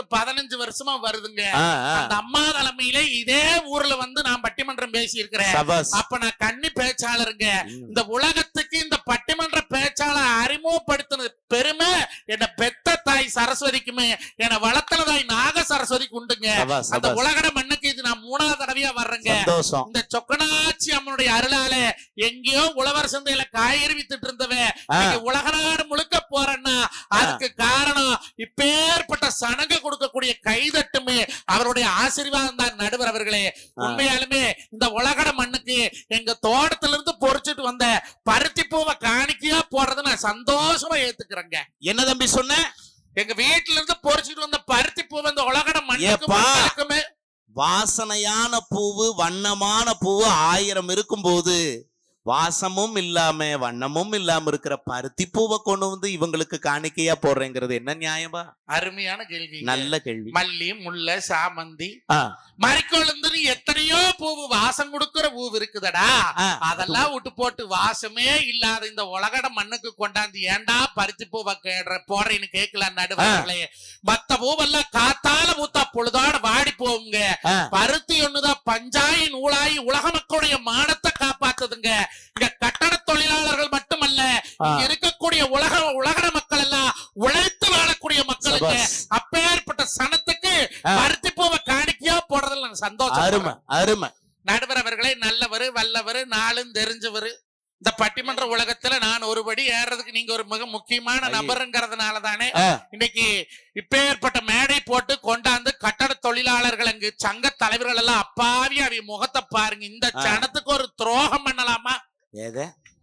பதினஞ்சு வருஷமா வருதுங்க ஆ, ஆ. அந்த அம்மா தலைமையில இதே ஊர்ல வந்து நான் பட்டிமன்றம் பேசி இருக்கிறேன் சபாஸ் அப்ப நான் கன்னி பேச்சாளருங்க ம். இந்த உலகத்துக்கு இந்த பட்டிமன்ற பேச்சாளர் அறிமுகப்படுத்தினது பெருமை என்ன பெத்த தாய் சரஸ்வதிக்குமே என்ன வளர்த்தன தாய் நாக சரஸ்வதிக்கு உண்டுங்க சபாஸ் அந்த சபாஸ் உலகட மண்ணுக்கு இது நான் மூணாவது தடவையா வர்றேங்க சந்தோஷம் இந்த சொக்கனாச்சி அம்மனுடைய அருளால எங்கேயோ உழவர் சந்தையில காய்கறி வித்துட்டு இருந்தவன் ஆ. இன்னைக்கு உலக நாடு முழுக்க போறேன்னா அதுக்கு காரணம் இப்பேற்பட்ட சனங்க கொடுக்கக்கூடிய கைதட்டுமே அவருடைய ஆசீர்வாதம் தான் நடுவர் அவர்களே ஆ. உண்மையாலுமே இந்த உலகட மண்ணுக்கு எங்க தோட்டத்துல இருந்து பொறிச்சிட்டு வந்த பருத்தி பூவை காணிக்கையா போடுறத நான் சந்தோஷமா ஏத்துக்கிறேங்க என்ன தம்பி சொன்ன எங்க வீட்டுல இருந்து பொறிச்சிட்டு வந்த பருத்தி பூவை இந்த உலகட மண்ணுக்கு ஏப்பா. மக்களுக்குமே வாசனையான பூவு வண்ணமான பூவு ஆயிரம் இருக்கும்போது வாசமும் இல்லாம வண்ணமும் இல்லாம இருக்கிற பருத்தி பூவை கொண்டு வந்து இவங்களுக்கு காணிக்கையா போடுறேங்கிறது என்ன நியாயமா அருமையான கேள்வி நல்ல கேள்வி மல்லி முல்லை சாமந்தி ஆ, மறிக்கொழுந்துன்னு எத்தனையோ பூவு வாசம் கொடுக்கிற பூவு இருக்குதடா ஆ. அதெல்லாம் விட்டு போட்டு வாசமே இல்லாத இந்த உலகட மண்ணுக்கு கொண்டாந்து ஏன்டா பருத்தி பூவை கேடுற போறேன்னு கேட்கல நடுவாங்களே மத்த பூவெல்லாம் காத்தால பூத்தா பொழுதோட வாடி போகுங்க ஆ. பருத்தி ஒண்ணுதான் பஞ்சாயி நூலாயி உலக மக்களுடைய மானத்தை காப்பாத்துதுங்க இங்க கட்டட தொழிலாளர்கள் மட்டுமல்ல ஆ. இங்க இருக்கக்கூடிய உலக உலகட மக்கள் எல்லாம் உழைத்து வாழக்கூடிய மக்களுக்கு சபாஸ். அப்பேற்பட்ட சனத்துக்கு ஆ. பருத்தி பூவை காணிக்கையா போடுறதுல நான் சந்தோஷம் அருமை அருமை நடுவர் அவர்களே நல்லவர் வல்லவர் நாளும் தெரிஞ்சவர் இந்த பட்டிமன்ற உலகத்துல நான் ஒருபடி ஏறதுக்கு நீங்க ஒரு மிக முக்கியமான ஐயே. நபருங்கிறதுனால தானே ஆ, இன்னைக்கு இப்பேற்பட்ட மேடை போட்டு கொண்டாந்து கட்டட தொழிலாளர்கள் அங்கு சங்க தலைவர்கள் எல்லாம் அப்பாவி அவை முகத்தை பாருங்க இந்த ஆ. சனத்துக்கு ஒரு துரோகம் பண்ணலாமா ஏத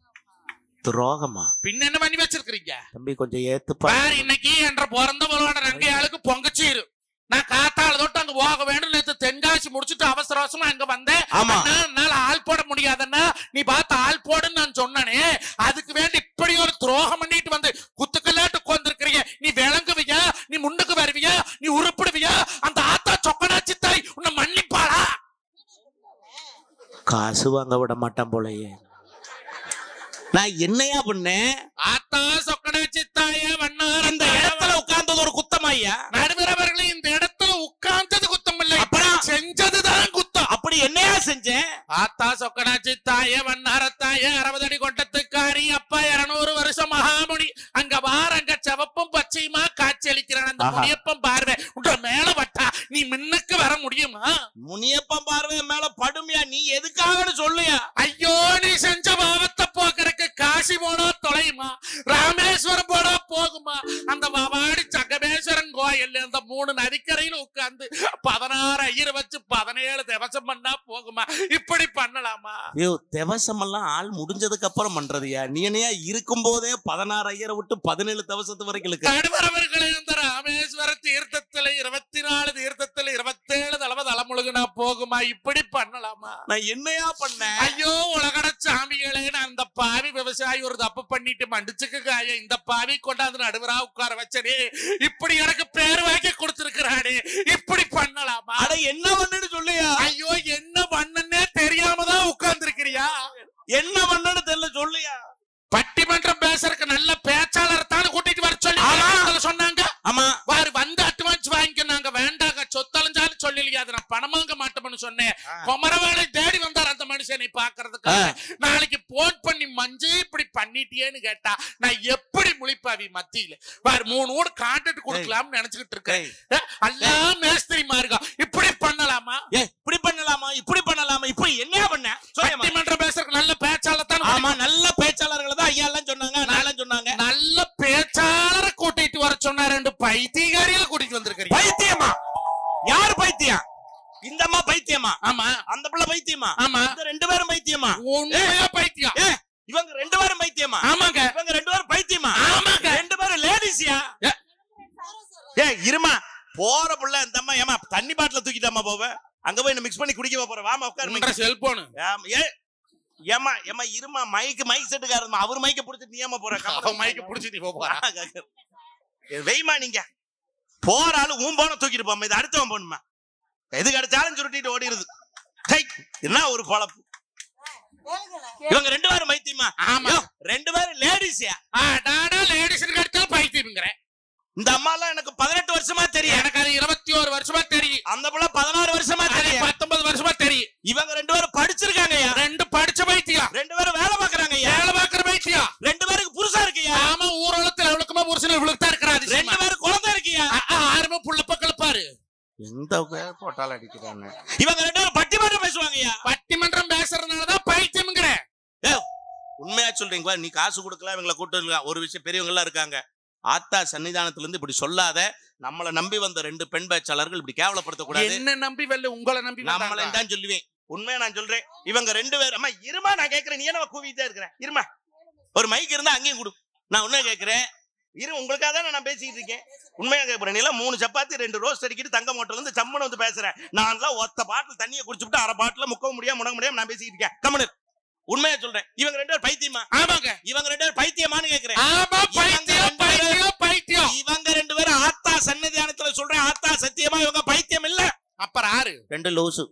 துரோகமா பின்ன என்ன பண்ணி வச்சிருக்கிறீங்க தம்பி கொஞ்சம் ஏத்துப்பா பாரு இன்னைக்கு என்ற பிறந்த போலோட நங்கையாளுக்கு பொங்கச்சீரு நான் காத்தால தொட்டு அங்க போக வேண்டும் நேத்து தென்காசி முடிச்சுட்டு அவசர அவசரமா அங்க வந்தேன் ஆமா அண்ணா, என்னால ஆள் போட முடியாதண்ணா நீ பார்த்து ஆள் போடுன்னு நான் சொன்னனே அதுக்கு வேண்டி இப்படி ஒரு துரோகம் பண்ணிட்டு வந்து குத்துக்கல்லாட்டு உட்கார்ந்துருக்கிறீங்க நீ விளங்குவியா நீ முன்னுக்கு வருவியா நீ உருப்பிடுவியா அந்த ஆத்தா சொக்கனாச்சி தாய் உன்னை மன்னிப்பாளா காசு வாங்க விட மாட்டான் போலயே நான் என்னையா பண்ணேன் ஆத்தா சொக்கனாச்சி தாயே வண்ணார இந்த இடத்துல உட்கார்ந்தது ஒரு குத்தமாய்யா நடுவரவர்களே இந்த இடத்துல உட்கார்ந்தது குத்தம் இல்லை அப்புறம்? செஞ்சதுதான் குத்தம் அப்படி என்னையா செஞ்சேன் ஆத்தா சொக்கனாச்சி தாயே வண்ணார தாயே அறுபது அடி கொண்டத்துக்காரி அப்பா இருநூறு வருஷம் மகாமுனி அங்க வார அங்க செவப்பும் பச்சையுமா காட்சி அளிக்கிறான் அந்த ஆஹா. முனியப்பன் பார்வை உன்ற மேல வட்டா நீ முன்னுக்கு வர முடியுமா முனியப்பன் பார்வை மேல படுமையா நீ எதுக்காகன்னு சொல்லுயா ஐயோ நீ செஞ்ச பாவத்தை போக்குறதுக்கு காசி போனா தொலையுமா ராமேஸ்வரம் போனா போகுமா அந்த வவாடி சங்கமேஸ்வரன் கோயில் அந்த மூணு நதிக்கரையில உட்கார்ந்து பதினாறு ஐயர் வச்சு பதினேழு திவசம் பண்ணா போகுமா இப்படி பண்ணலாமா ஐயோ தெவசம் எல்லாம் ஆள் முடிஞ்சதுக்கு அப்புறம் பண்றதுயா நீ என்னையா இருக்கும் போதே பதினாறு ஐயரை விட்டு பதினேழு தவசத்து வரைக்கும் இருக்கு நடுவரவர்களே இந்த ராமேஸ்வர தீர்த்தத்துல இருபத்தி நாலு தீர்த்தத்துல இருபத்தேழு தடவை தலைமுழுகுனா போகுமா இப்படி பண்ணலாமா நான் என்னையா பண்ணேன் ஐயோ உலகட சாமிகளே நான் அந்த பாவி விவசாயி ஒரு தப்பு பண்ணிட்டு மண்டிச்சுக்கு காய இந்த பாவி கொண்டாந்து நடுவரா உட்கார வச்சனே இப்படி எனக்கு பேர் வாங்கி கொடுத்திருக்கிறானே இப்படி பண்ணலாமா அட என்ன பண்ணுன்னு சொல்லுயா ஐயோ என்ன பண்ணனே தெரியாம தான் உட்கார்ந்து இருக்கிறியா என்ன பண்ணன்னு தெரியல சொல்லுயா பட்டிமன்றம் பேசுறதுக்கு நல்ல பேச்சாளர் தானே கூட்டிட்டு வர சொல்லி ஆமா. முதல்ல சொன்னாங்க ஆமா வாரு வந்து அட்வான்ஸ் வாங்கிக்க நாங்க வேண்டாங்க சொத்தலைஞ்சாலும் சொல்லலையா அது நான் பணம் வாங்க மாட்டோம்னு சொன்னேன் குமரவேலை தேடி வந்தார் அந்த மனுஷனை பாக்குறதுக்கு நாளைக்கு போன் பண்ணி மஞ்சு இப்படி பண்ணிட்டியேன்னு கேட்டா நான் எப்படி முழிப்பாவி மத்தியில வாரு மூணு ஊர் கான்ட்ராக்ட் கொடுக்கலாம்னு நினைச்சுக்கிட்டு இருக்கேன் ஏய், எல்லாம் மேஸ்திரி மார்க்கா இப்படி பண்ணலாமா ஏய், இப்படி பண்ணலாமா இப்படி பண்ணலாமா இப்படி என்னையா பண்ண சொல்லுமா பட்டிமன்றம் பேசுறதுக்கு நல்ல பேச்சாளர் ஆமா தான் நல்ல பேச்சாளர்கள் தான் ஐயா எல்லாம் சொன்னாங்க நான் சொன்னாங்க நல்ல பேச்சாளரை கூட்டிட்டு வர சொன்னா ரெண்டு பைத்தியகாரியில கூட்டிட்டு வந்திருக்கிறீங்க பைத்தியமா யார் பைத்தியம் இந்த அம்மா பைத்தியமா ஆமா அந்த பிள்ளை பைத்தியமா ஆமா இந்த ரெண்டு பேரும் பைத்தியமா உண்மையா பைத்தியம் ஏ இவங்க ரெண்டு பேரும் பைத்தியமா ஆமாங்க இவங்க ரெண்டு பேரும் பைத்தியமா ஆமாங்க ரெண்டு பேரும் லேடிஸ்யா ஏ. ஏ இருமா போற புள்ள இந்த அம்மா ஏமா தண்ணி பாட்டில தூக்கிட்டாமா போவ அங்க போய் மிக்ஸ் பண்ணி குடிக்க போற வாமா உட்காரு செல்போனு ஆமா, ஏ ஏமா ஏமா இருமா மைக்கு மைக் செட்டுக்காரமா அவர் மைக்க புடிச்சிட்டு நீ ஏமா போற அவன் மைக்க புடிச்சு நீ போறா ஏ, வெய்மா நீங்க போற ஆளு உன் போன தூக்கிட்டு போமா இது அடுத்தவன் போணுமா எது கிடைச்சாலும் சுருட்டிட்டு ஓடிடுது ஹை, என்ன ஒரு பொழப்பு இவங்க ரெண்டு பேரும் பைத்தியமா ஆமா யோ, ரெண்டு பேரும் லேடிஸ்யா டாடா லேடிஸ் கிடைச்சா பைத்தியம்ங்கிறேன் இந்த அம்மா எல்லாம் எனக்கு பதினெட்டு வருஷமா தெரியும் எனக்கு அது இருபத்தி பதினாறு வருஷமா அது தெரியும் பத்தொன்பது வருஷமா தெரியும் இவங்க ரெண்டு பேரும் படிச்சிருக்காங்கய்யா ரெண்டு படிச்ச பைத்தியம் ரெண்டு பேரும் வேலை பாக்குறாங்க ஐயா வேலை பார்க்கிற பைத்தியம் ரெண்டு பேருக்கு புருஷா இருக்குயா ஆமா ஊர்வலத்துல எவ்வளவுக்குமா புருஷன் இவ்வளவு தான் இருக்கிறாரு ரெண்டு பேரும் குழந்தை இருக்கியா ஆறுமே புள்ள பக்கல பாரு எந்த பேர் போட்டாலும் அடிக்கிறாங்க இவங்க ரெண்டு பேரும் பட்டிமன்றம் பேசுவாங்கய்யா பட்டிமன்றம் பேசுறதுனாலதான் பைத்தியம்ங்கிற உண்மையா சொல்றீங்களா நீ காசு கொடுக்கல இவங்களை கூட்டு வரல. ஒரு விஷயம் பெரியவங்க எல்லாம் இருக்காங்க ஆத்தா சன்னிதானத்துல இருந்து இப்படி சொல்லாத நம்மளை நம்பி வந்த ரெண்டு பெண் பேச்சாளர்கள் இப்படி கேவலப்படுத்தக்கூடாது என்ன நம்பி வெல்ல உங்களை நம்பி நம்மளை வந்தாங்க. தான் சொல்லுவேன் உண்மையா நான் சொல்றேன் இவங்க ரெண்டு பேரும் அம்மா இருமா நான் கேக்குறேன் நீ என்ன கூவிட்டே இருக்கிறேன் இருமா ஒரு மைக் இருந்தா அங்கேயும் கொடு நான் உண்மையா கேக்குறேன் இரு உங்களுக்காக தான் நான் பேசிக்கிட்டு இருக்கேன் உண்மையா கேட்கிறேன் நீ எல்லாம் மூணு சப்பாத்தி ரெண்டு ரோஸ்ட் அடிக்கிட்டு தங்க மோட்டர்ல இருந்து சம்மன் வந்து பேசுறேன் நான் எல்லாம் ஒத்த பாட்டில் தண்ணியை குடிச்சுட்டு அரை பாட்டில முக்க முடியாம முடங்க முடியாம நான் பேசிக்கிட்டு இருக்கேன் கம்மனு உண்மையா சொல்றேன் இவங்க ரெண்டு பேரும் பைத்தியமா ஆமாங்க இவங்க ரெண்டு பேரும் பைத்தியமான்னு கேக்குறேன் ஆமா பைத்தியம் பைத்தியம் பைத்தியம் இவங்க ரெண்டு பேரும் ஆத்தா சன்னதியானத்துல சொல்றேன் ஆத்தா சத்தியமா இவங்க பைத்தியம் இல்ல அப்புறம் ஆறு ரெண்டு லூசு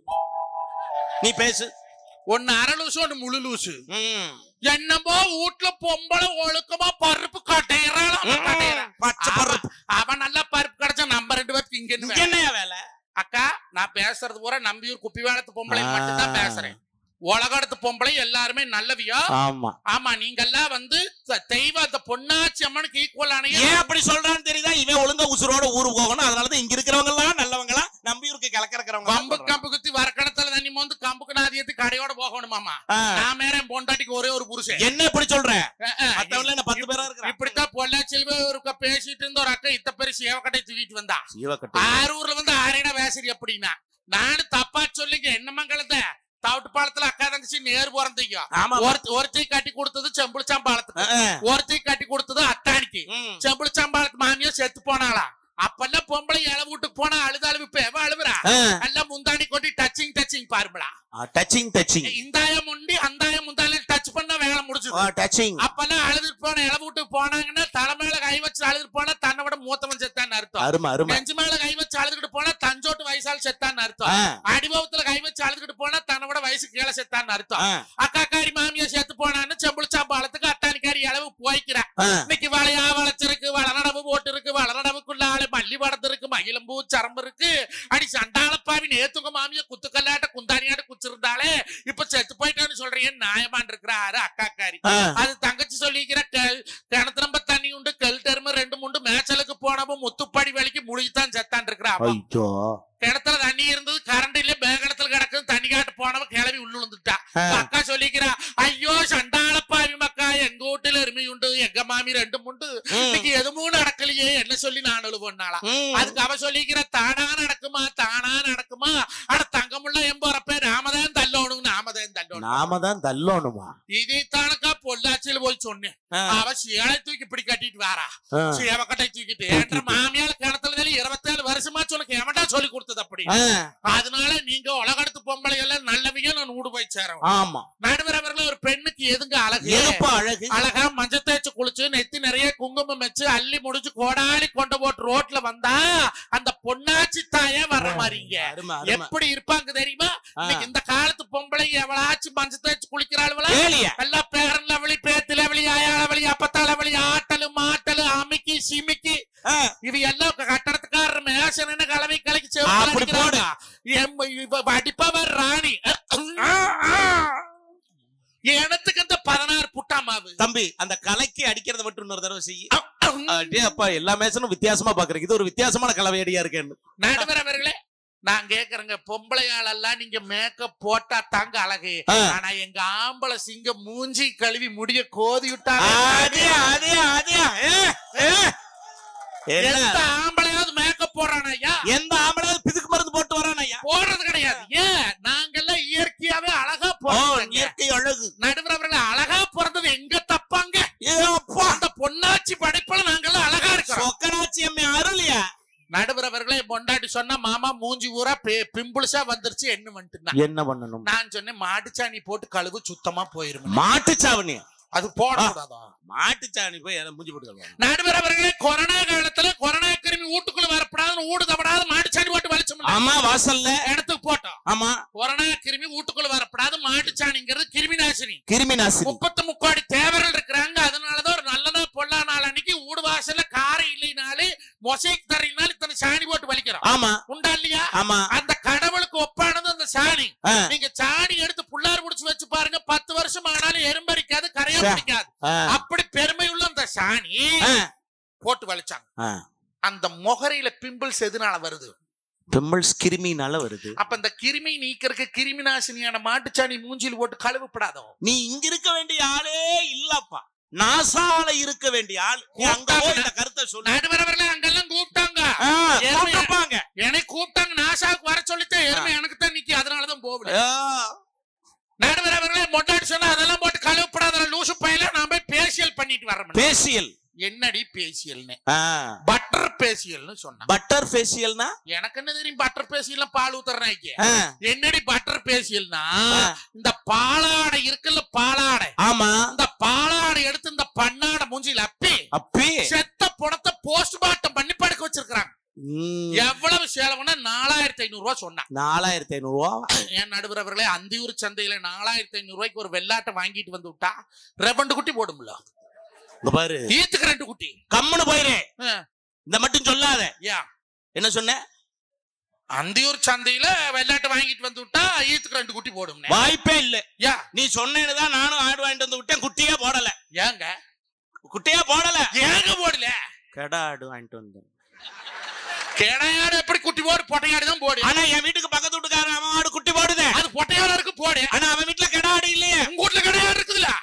நீ பேசு ஒன்னு அரை லூசு ஒன்னு முழு லூசு ம். என்னமோ வீட்டுல பொம்பளை ஒழுக்கமா பருப்பு கட்டையறான் பச்சை பருப்பு. அவன் நல்லா பருப்பு கிடைச்சா நம்ம ரெண்டு பேருக்கு இங்க இங்க இருந்து என்னய்யா வேலை அக்கா நான் பேசுறது பூரா நம்பியூர் குப்பி வேலத்து பொம்பளை மட்டும் தான் பேசுறேன் உலகத்து பொம்பளை எல்லாருமே நல்லவியா ஆமா ஆமா நீங்க எல்லாம் வந்து த- தெய்வ அந்த பொன்னாச்சி அம்மனுக்கு ஈக்குவல் ஆனையா ஏன் அப்படி சொல்றான்னு தெரியுதா இவன் ஒழுங்கா உசுரோட ஊரு போகணும் அதனாலதான் இங்க இருக்கிறவங்க எல்லாம் நல்லவங்களா நம்பியூருக்கு கம்பு கலக்கிறவங்க கம்பு குத்தி வரக்கணத்துல தண்ணி மோந்து கம்புக்கு நாதியத்து கடையோட போகணுமாமா நான் மேல என் பொண்டாட்டிக்கு ஒரே ஒரு புருஷன் என்ன இப்படி சொல்ற அஹ், அஹ். மத்தவங்கள என்ன பத்து பேரா இருக்கிறான் இப்படித்தான் பொள்ளாச்சியில ஒரு பேசிட்டு இருந்த ஒரு அக்கா இத்த பெரிய சேவக்கட்டை தூக்கிட்டு வந்தா ஜீவக்கட்டு ஆரூர்ல வந்து ஆரேனா வேசரி அப்படின்னா நானும் தப்பா சொல்லிங்க என்ன மங்களத்தை தவிட்டு பாலத்துல அக்கா தங்கச்சி நேர் பிறந்தீங்க ஆமா ஒருத்தி ஒருத்தி கட்டி கொடுத்தது செம்புளிச்சாம்பாலத்துக்கு அஹ், அஹ். ஒருத்தி கட்டி கொடுத்தது அத்தானிக்கு ம். செம்புளிச்சாம்பாலத்து மாமியா செத்து போனாளா அப்பெல்லாம் பொம்பளை இலை வீட்டுக்கு போனா அழுது அழுவு இப்ப எவ அழுவுறா அஹ். எல்லாம் முந்தாணி கொட்டி டச்சிங் டச்சிங் பாருங்களா ஆ, டச்சிங் டச்சிங் இந்தாயம் முண்டி அந்தாயம் முந்தாணி டச் பண்ணா வேலை முடிஞ்சது ஆ, டச்சிங் அப்பெல்லாம் அழுதுட்டு போன இலை வீட்டுக்கு போனாங்கன்னா தலைமையில கை வச்சு அழுதுட்டு போனா தன்னை விட மூத்தவன் செத்தான்னு அர்த்தம் அருமை அருமை நெஞ்சு மேல கை வச்சு அழுதுகிட்டு போனா தஞ்சோட்டு வயசால் செத்தான்னு அர்த்தம் ஆ, அடிபவத்துல கை வச்சு அழுதுகிட்டு போனா தன்னை விட வயசு கீழே செத்தான்னு அர்த்தம் ஆ, அக்காக்காரி மாமியா செத்து போனான்னு செம்புளிச்சாம்பாலத்துக்கு அத்தானிக்காரி அளவு போய்க்கிறேன் ஆ. இன்னைக்கு வளையா வளைச்சிருக்கு வளநடவு போட்டு இருக்கு வளநடவுக்குள்ள ஆளு மல்லி படத்து இருக்கு மகிழம்பூ சரம்பு இருக்கு அடி சண்டாளப்பாவி நேத்துங்க மாமியா குத்துக்கல்லாட்ட குந்தானியாட்ட குச்சிருந்தாலே இப்ப செத்து போயிட்டான்னு சொல்றீங்க நியாயமான் இருக்கிறாரு அக்காக்காரி ஆ. அது தங்கச்சி சொல்லிக்கிற கல் கிணத்து நம்ம தண்ணி உண்டு கல் டெரும ரெண்டு முண்டு மேய்ச்சலுக்கு போனவும் முத்துப்பாடி வேலைக்கு முழுகித்தான் செத்தான் இருக்கிறா அவன். ஐயோ கிணத்துல தண்ணி இருந்தது கரண்ட் இல்ல பேகணத்துல கிடக்குது தண்ணி காட்டு போனவ கிளவி உள்ள விழுந்துட்டா ஆ. அக்கா சொல்லிக்கிறா ஐயோ சண்டாளப்பாவி மக்கா எங்க வீட்டுல எருமை உண்டு எங்க மாமி ரெண்டு முண்டு ம். இன்னைக்கு எதுவும் நடக்கலையே என்ன சொல்லி நான் அழுவனாளா ம். அதுக்கு அவ சொல்லிக்கிற தானா நடக்குமா தானா நடக்குமா ஆனா தங்கமுள்ள எம்போறப்ப நாமதான் தள்ளணும் நாமதான் தள்ளணும் நாம தான் தள்ளணுமா இதைத்தானக்கா பொள்ளாச்சியில போய் சொன்னேன் ஆ. அவ சேலை தூக்கி இப்படி கட்டிட்டு வாரா ஆ. சேவக்கட்டை தூக்கிட்டு என்ற மாமியால கிணத்துல தள்ளி இருபத்தேழு வருஷமா சொல்லுங்க எவன்டா சொல்லி கொடுத்தது அப்படி ஆ, அதனால நீங்க உலகடுத்து பொம்பளை எல்லாம் நல்லவங்க நான் ஊடு போய் சேரும் ஆமா நடுவர் அவர்கள் ஒரு பெண்ணுக்கு எதுங்க அழகு எதுப்பா அழகு அழகா மஞ்சள் தேய்ச்சு குளிச்சு நெத்தி நிறைய குங்குமம் வச்சு அள்ளி முடிச்சு கோடாலி கொண்டு போட்டு ரோட்ல வந்தா அந்த பொன்னாச்சி தாயே வர்ற மாதிரிங்க அருமை அருமை எப்படி இருப்பாங்க தெரியுமா ஆ. இன்னைக்கு இந்த காலத்து பொம்பளை எவளாச்சும் மஞ்சள் தேய்ச்சு குளிக்கிறாளுவளா ஏலியா எல்லாம் பேரன் லவளி பேத்து லவளி ஆயா லவளி அப்பத்தா லவளி ஆட்டலு மாட்டலு அமிக்கி சிமிக்கி ஆ. இது எல்லாம் கட்டடத்துக்காரர் மேசன் என்ன கலவை கலக்கி அப்படி போடு. அடிப்பவர் ராணி எனத்துக்கு இந்த பதினாறு புட்டா மாவு தம்பி அந்த கலைக்கு அடிக்கிறத மட்டும் இன்னொரு தடவை செய்யி அடே அப்பா எல்லா மேசனும் வித்தியாசமா பாக்குறீங்க இது ஒரு வித்தியாசமான கலவையடியா இருக்கேன்னு நடுவர் அவர்களே நான் கேக்குறேங்க பொம்பளையாளெல்லாம் நீங்க மேக்கப் போட்டா தாங்க அழகு ஆ. ஆனா எங்க ஆம்பளை சிங்க மூஞ்சி கழுவி முடிய கோதி அதே விட்டாங்க அதே அதே ஏ, ஏ. என்ன எந்த ஆம்பளையாவது மேக்கப் போடுறானா ஐயா எந்த ஆம்பளாவது பிதுக்கு மருந்து போட்டு வரான் ஐயா போடுறது கிடையாது ஏன் நாங்கெல்லாம் இயற்கையாவே அழகா ஓ போறோம் இயற்கை அழகு நடுவர் அவர்கள் அழகா பிறந்தது எங்க தப்பாங்க ஏ அப்பா அந்த பொன்னாச்சி படைப்புல நாங்கெல்லாம் அழகா இருக்கிறோம் சொக்கனாச்சி அம்மை அருளியா நடுவர் அவர்களே பொண்டாட்டி சொன்னா மாமா மூஞ்சி ஊரா பிம்பிள்ஸா வந்துருச்சு என்ன வந்துட்டு என்ன பண்ணணும் நான் சொன்னேன் மாட்டுச்சாணி போட்டு கழுவு சுத்தமா போயிரும் மாட்டுச்சாவணி அது போடக்கூடாதா மாட்டுச்சாணி போய் எல்லாம் மூஞ்சி போட்டு கழுவணும். நடுவர் அவர்களே கொரோனா காலத்துல கொரோனா கிருமி வீட்டுக்குள்ள வரப்படாதுன்னு ஊடு தப்படாது மாட்டுச்சாணி போட்டு வலிச்சோம் ஆமா வாசல்ல இடத்துக்கு போட்டோம் ஆமா கொரோனா கிருமி வீட்டுக்குள்ள வரப்படாது மாட்டுச்சாணிங்கிறது கிருமி நாசினி கிருமி நாசினி முப்பத்து முக்கோடி தேவர்கள் இருக்கிறாங்க அதனாலதான் ஒரு நல்லதா பொல்லா நாள் அன்னைக்கு வீடு வாசல்ல காரை இல்லைனாலே மொசைக் தரையினால இத்தனை சாணி போட்டு வலிக்கிறோம் ஆமா உண்டா இல்லையா ஆமா அந்த கடை சாணி ஆ, நீங்க சாணி எடுத்து புள்ளார் புடிச்சு வச்சு பாருங்க பத்து வருஷம் ஆனாலும் எறும்பரிக்காது கரையா சே. பிடிக்காது ஆ, அப்படி பெருமை உள்ள அந்த சாணி ஆ, போட்டு வலிச்சாங்க ஆ. அந்த முகரையில பிம்பிள்ஸ் எதுனால வருது பிம்பிள்ஸ் கிருமினால வருது அப்ப இந்த கிருமி நீக்கிறதுக்கு கிருமி நாசினியான மாட்டுச்சாணி மூஞ்சில் போட்டு கழுவுப்படாதோ நீ இங்க இருக்க வேண்டிய ஆளே இல்லப்பா நாசால இருக்க வேண்டிய ஆள் நீ அங்க போய் இந்த கருத்தை சொல்லு நடுவரவர்களே அங்கெல்லாம் கூப்பிட்டாங்க ஆ, எருமை- கூப்பிட்டுப்பாங்க. என்னை கூப்பிட்டாங்க நாசாவுக்கு வர சொல்லிட்டு எருமை எனக்கு தான் நிக்கி அதனாலதான் போகல ஆ, நடுவரவர்களே மொட்டாடி சொன்னா அதெல்லாம் போட்டு கழுவப்படாத லூசு பையில நான் போய் பேசியல் பண்ணிட்டு வரேன் பேசியல் என்னடி பேசியல்னு ஆ, பட்டர் பேசியல்னு சொன்னான் பட்டர் ஃபேஷியல்னா எனக்கு என்ன தெரியும் பட்டர் பேசியல் பால் ஊத்துறனாய்க்கு ஆ, என்னடி பட்டர் பேசியல்னா ஆ. இந்த பாலாடை இருக்குல்ல பாலாடை ஆமா இந்த பாலாடை எடுத்து இந்த பண்ணாடை மூஞ்சில அப்பி அப்பி செத்த பணத்தை போஸ்ட்மார்ட்டம் பண்ணி படுக்க வச்சிருக்காங்க ம், எவ்வளவு செலவுனா நாலாயிரத்தி ஐநூறு ரூபாய் சொன்னான் நாலாயிரத்தி ஐநூறு ரூபா என் நடுவரவர்களே அந்தியூர் சந்தையில நாலாயிரத்தி ஐநூறு ரூபாய்க்கு ஒரு வெள்ளாட்டை வாங்கிட்டு வந்து விட்டா ரெவண்டு குட்டி போடும்ல இங்க பாரு ஈத்துக்கு ரெண்டு குட்டி கம்முனு போயிரு ஆ. இந்த மட்டும் சொல்லாத யா என்ன சொன்ன அந்தியூர் சந்தையில வெள்ளாட்டை வாங்கிட்டு வந்து விட்டா ஈத்துக்கு ரெண்டு குட்டி போடும் வாய்ப்பே இல்ல யா நீ சொன்னேன்னு தான் நானும் ஆடு வாங்கிட்டு வந்து விட்டேன் குட்டியே போடல ஏங்க குட்டியே போடல ஏங்க போடல கடா ஆடு வாங்கிட்டு வந்தேன் கிடையாடு எப்படி குட்டி போடு பொட்டையாடு தான் போடு ஆனா என் வீட்டுக்கு பக்கத்து வீட்டுக்காரன் அவன் ஆடு குட்டி போடுதே அது பொட்டையாடு இருக்கு போடு ஆனா அவன் வீட்டுல கடா ஆடு இல்லையே உங்க வீட்டுல கிடையாது இருக்குதுல்ல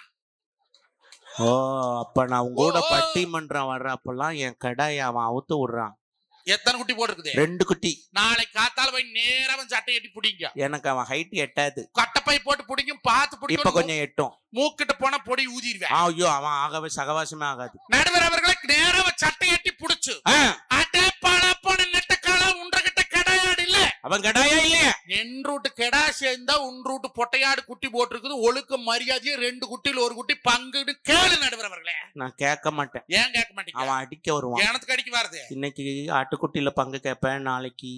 ஓ அப்ப நான் உங்க கூட ஓ. பட்டிமன்றம் வர்ற அப்பெல்லாம் என் கடாயை அவன் அவுத்து விடுறான் எத்தனை குட்டி போட்டுருக்குது ரெண்டு குட்டி நாளைக்கு காத்தால போய் நேரா வந்து சட்டை கட்டி பிடிங்க எனக்கு அவன் ஹைட் எட்டாது கட்டப்பை போட்டு பிடிக்கும் பார்த்து இப்ப பிடிக்கும் கொஞ்சம் எட்டும் மூக்கிட்ட போனா பொடி ஊதிடுவேன் ஐயோ அவன் ஆகவே சகவாசமே ஆகாது நடுவர் அவர்களை நேரா சட்டை கட்டி புடிச்சு ஆ, அடே பழப்போன நெட்டக்கால உன்றகிட்ட கிடையாது இல்ல அவன் கடாயா இல்லையே என் ரூட்டு கெடா சேர்ந்தா உன் ரூட்டு பொட்டையாடு குட்டி போட்டிருக்குது ஒழுக்க மரியாதையே ரெண்டு குட்டியில் ஒரு குட்டி பங்குன்னு கேளு நடுவர் அவர்களே நான் கேட்க மாட்டேன் ஏன் கேட்க மாட்டீங்க அவன் அடிக்க வருவான் எனத்துக்கு அடிக்க வருது இன்னைக்கு ஆட்டுக்குட்டியில பங்கு கேட்பேன் நாளைக்கு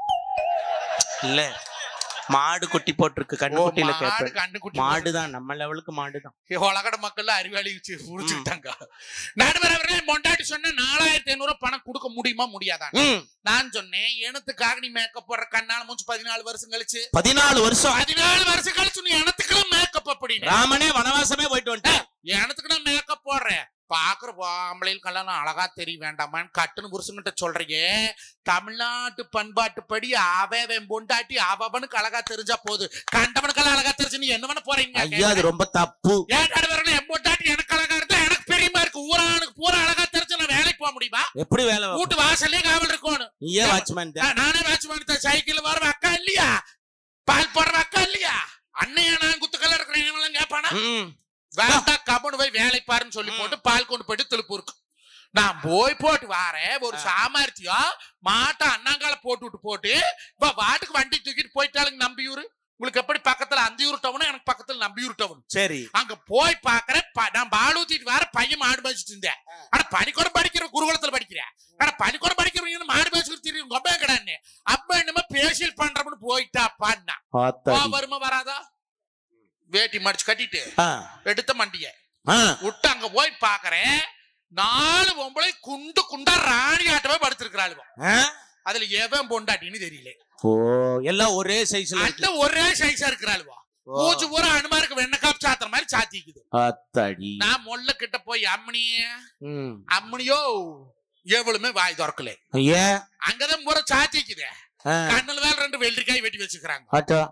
இல்ல மாடு குட்டி போட்டிருக்கு கண்ணு ஓ, குட்டியில மாடு கேட்பேன் கண்ணு குட்டி மாடுதான் நம்ம லெவலுக்கு மாடுதான் உலகட மக்கள் அறிவாளி வச்சு புடிச்சுக்கிட்டாங்க நடுவர் அவர்களே மொண்டாட்டி சொன்ன நாலாயிரத்தி ஐநூறு பணம் கொடுக்க முடியுமா முடியாதா ம், நான் சொன்னேன் எனத்துக்காக நீ மேக்கப் போடுற கண்ணால மூச்சு பதினாலு வருஷம் கழிச்சு பதினாலு வருஷம் பதினாலு வருஷம் கழிச்சு நீ எனத்துக்கெல்லாம் மேக்கப் அப்படின்னு ராமனே வனவாசமே போயிட்டு வந்துட்டேன் எனத்துக்கு நான் மேக்கப் போடுறேன் பாக்குற ஆம்பளைகளுக்கெல்லாம் நான் அழகா தெரிய வேண்டாமான்னு கட்டுன்னு புருஷன்கிட்ட சொல்றீங்க தமிழ்நாட்டு பண்பாட்டுப்படி அவன் பொண்டாட்டி அவனுக்கு அழகா தெரிஞ்சா போது கண்டவனுக்கெல்லாம் அழகா தெரிஞ்சு நீ என்ன பண்ண போறீங்க ஐயா அது ரொம்ப தப்பு ஏன் நடுவர்களே என் பொண்டாட்டி எனக்கு அழகா இருந்தா எனக்கு பெரியமா இருக்கு ஊரானுக்கு பூரா அழகா தெரிஞ்சு நான் வேலைக்கு போக முடியுமா எப்படி வேலை வைப்ப? வீட்டு வாசல்லே காவல் இருக்கணும் நீ ஏன் வாட்ச்மேன் ஆ, நானே வாட்ச்மேன் சைக்கிள் வர அக்கா இல்லையா பால் போடுற அக்கா இல்லையா அண்ணையா நான் குத்துக்கல்ல இருக்கிறேன் கேட்பானா வேண்டா கபனு போய் வேலை பாருன்னு சொல்லி போட்டு பால் கொண்டு போயிட்டு திருப்பூருக்கு நான் போய் போட்டு வாரேன் ஒரு சாமர்த்தியம் மாட்டை அண்ணாங்கால போட்டு விட்டு போட்டு இப்ப வாட்டுக்கு வண்டி தூக்கிட்டு போயிட்டாளுங்க நம்பியூர் உங்களுக்கு எப்படி பக்கத்துல அந்தியூர் டவுன் எனக்கு பக்கத்துல நம்பியூர் டவுன் சரி அங்க போய் பாக்குறேன் ப- நான் பால் ஊத்திட்டு வர பையன் மாடு மேய்ச்சிட்டு இருந்தேன் ஆனா பனிக்கூடம் படிக்கிற குருகுலத்துல படிக்கிறேன் ஆனா பனிக்கூடம் படிக்கிறவங்க மாடு மேய்ச்சிட்டு தெரியும் கொம்பே கடான்னு அப்ப என்னமோ பேசியல் பண்றோம்னு போயிட்டாப்பான்னா ஆத்தாடி. வருமா வராதா வேட்டி மடிச்சு கட்டிட்டு ஆ, எடுத்த மண்டிய ஆ, விட்டு அங்க போய் பாக்குறேன் நாலு பொம்பளை குண்டு குண்டா ராணி ஆட்டமே படுத்திருக்கிறாளுவோ ஆ? அதுல எவன் பொண்டாட்டின்னு தெரியல ஓ எல்லாம் ஒரே சைஸ்ல அல்ல ஒரே சைஸா இருக்கிறாளுவோ ஓ. மூச்சு பூரா அனுமாருக்கு வெண்ணக்காப் சாத்துற மாதிரி சாத்திக்குது ஆத்தாடி நான் மொல்ல கிட்ட போய் அம்மனியே ம். அம்மனியோ எவ்வளவுமே வாய் திறக்கல ஐயா அங்கதான் பூரா சாத்திக்குது ஆ, கண்ணுல வேற ரெண்டு வெள்ளரிக்காய் வெட்டி வச்சுக்கிறாங்க ஆட்டோ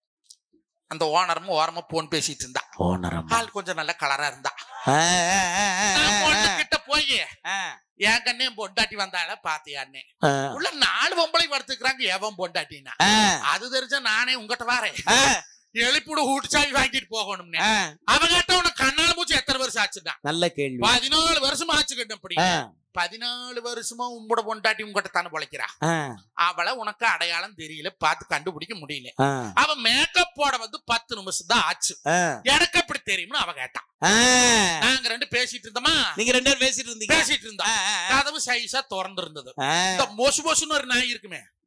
அந்த ஓனரமும் ஓரமா போன் பேசிட்டு இருந்தா ஓனரம்மா ஆள் கொஞ்சம் நல்ல கலரா இருந்தா ஆ, ஆ, ஆ, ஆ, நான் பொண்ணு ஆ, கிட்ட போய் ஆ, என் கண்ணே பொண்டாட்டி வந்தால பாத்தியான்னே ஆ, உள்ள நாலு பொம்பளை படுத்துக்கிறாங்க எவன் பொண்டாட்டினா ஆ, அது தெரிஞ்சா நானே உங்ககிட்ட வரேன் ஆ, எழுப்பிடு ஊட்டுச்சாவி வாங்கிட்டு போகணும்னு ஆ. அவங்கிட்ட உனக்கு கண்ணால மூச்சு எத்தனை வருஷம் ஆச்சுன்னா நல்ல கேள்வி பதினாலு வருஷம் ஆச்சு கண்டபடி ஆ, பதினாலு வருஷமா உங்களோட பொண்டாட்டி உங்ககிட்ட தானே பொழைக்கிறா ஆ, அவளை உனக்கு அடையாளம் தெரியல பார்த்து கண்டுபிடிக்க முடியல ஆ, அவ மேக்கப் போட வந்து பத்து நிமிஷம் தான் ஆச்சு ஆ, எனக்கு எப்படி தெரியும்னு அவ கேட்டான் ஆ. நாங்க ரெண்டு பேசிட்டு இருந்தோமா நீங்க ரெண்டு பேரும் பேசிட்டு இருந்தீங்க பேசிட்டு இருந்தா ஆ, ஆ, ஆ. கதவு சைஸா திறந்து இருந்தது ஆ, இந்த மொசு மொசுன்னு ஒரு நாய் இருக்குமே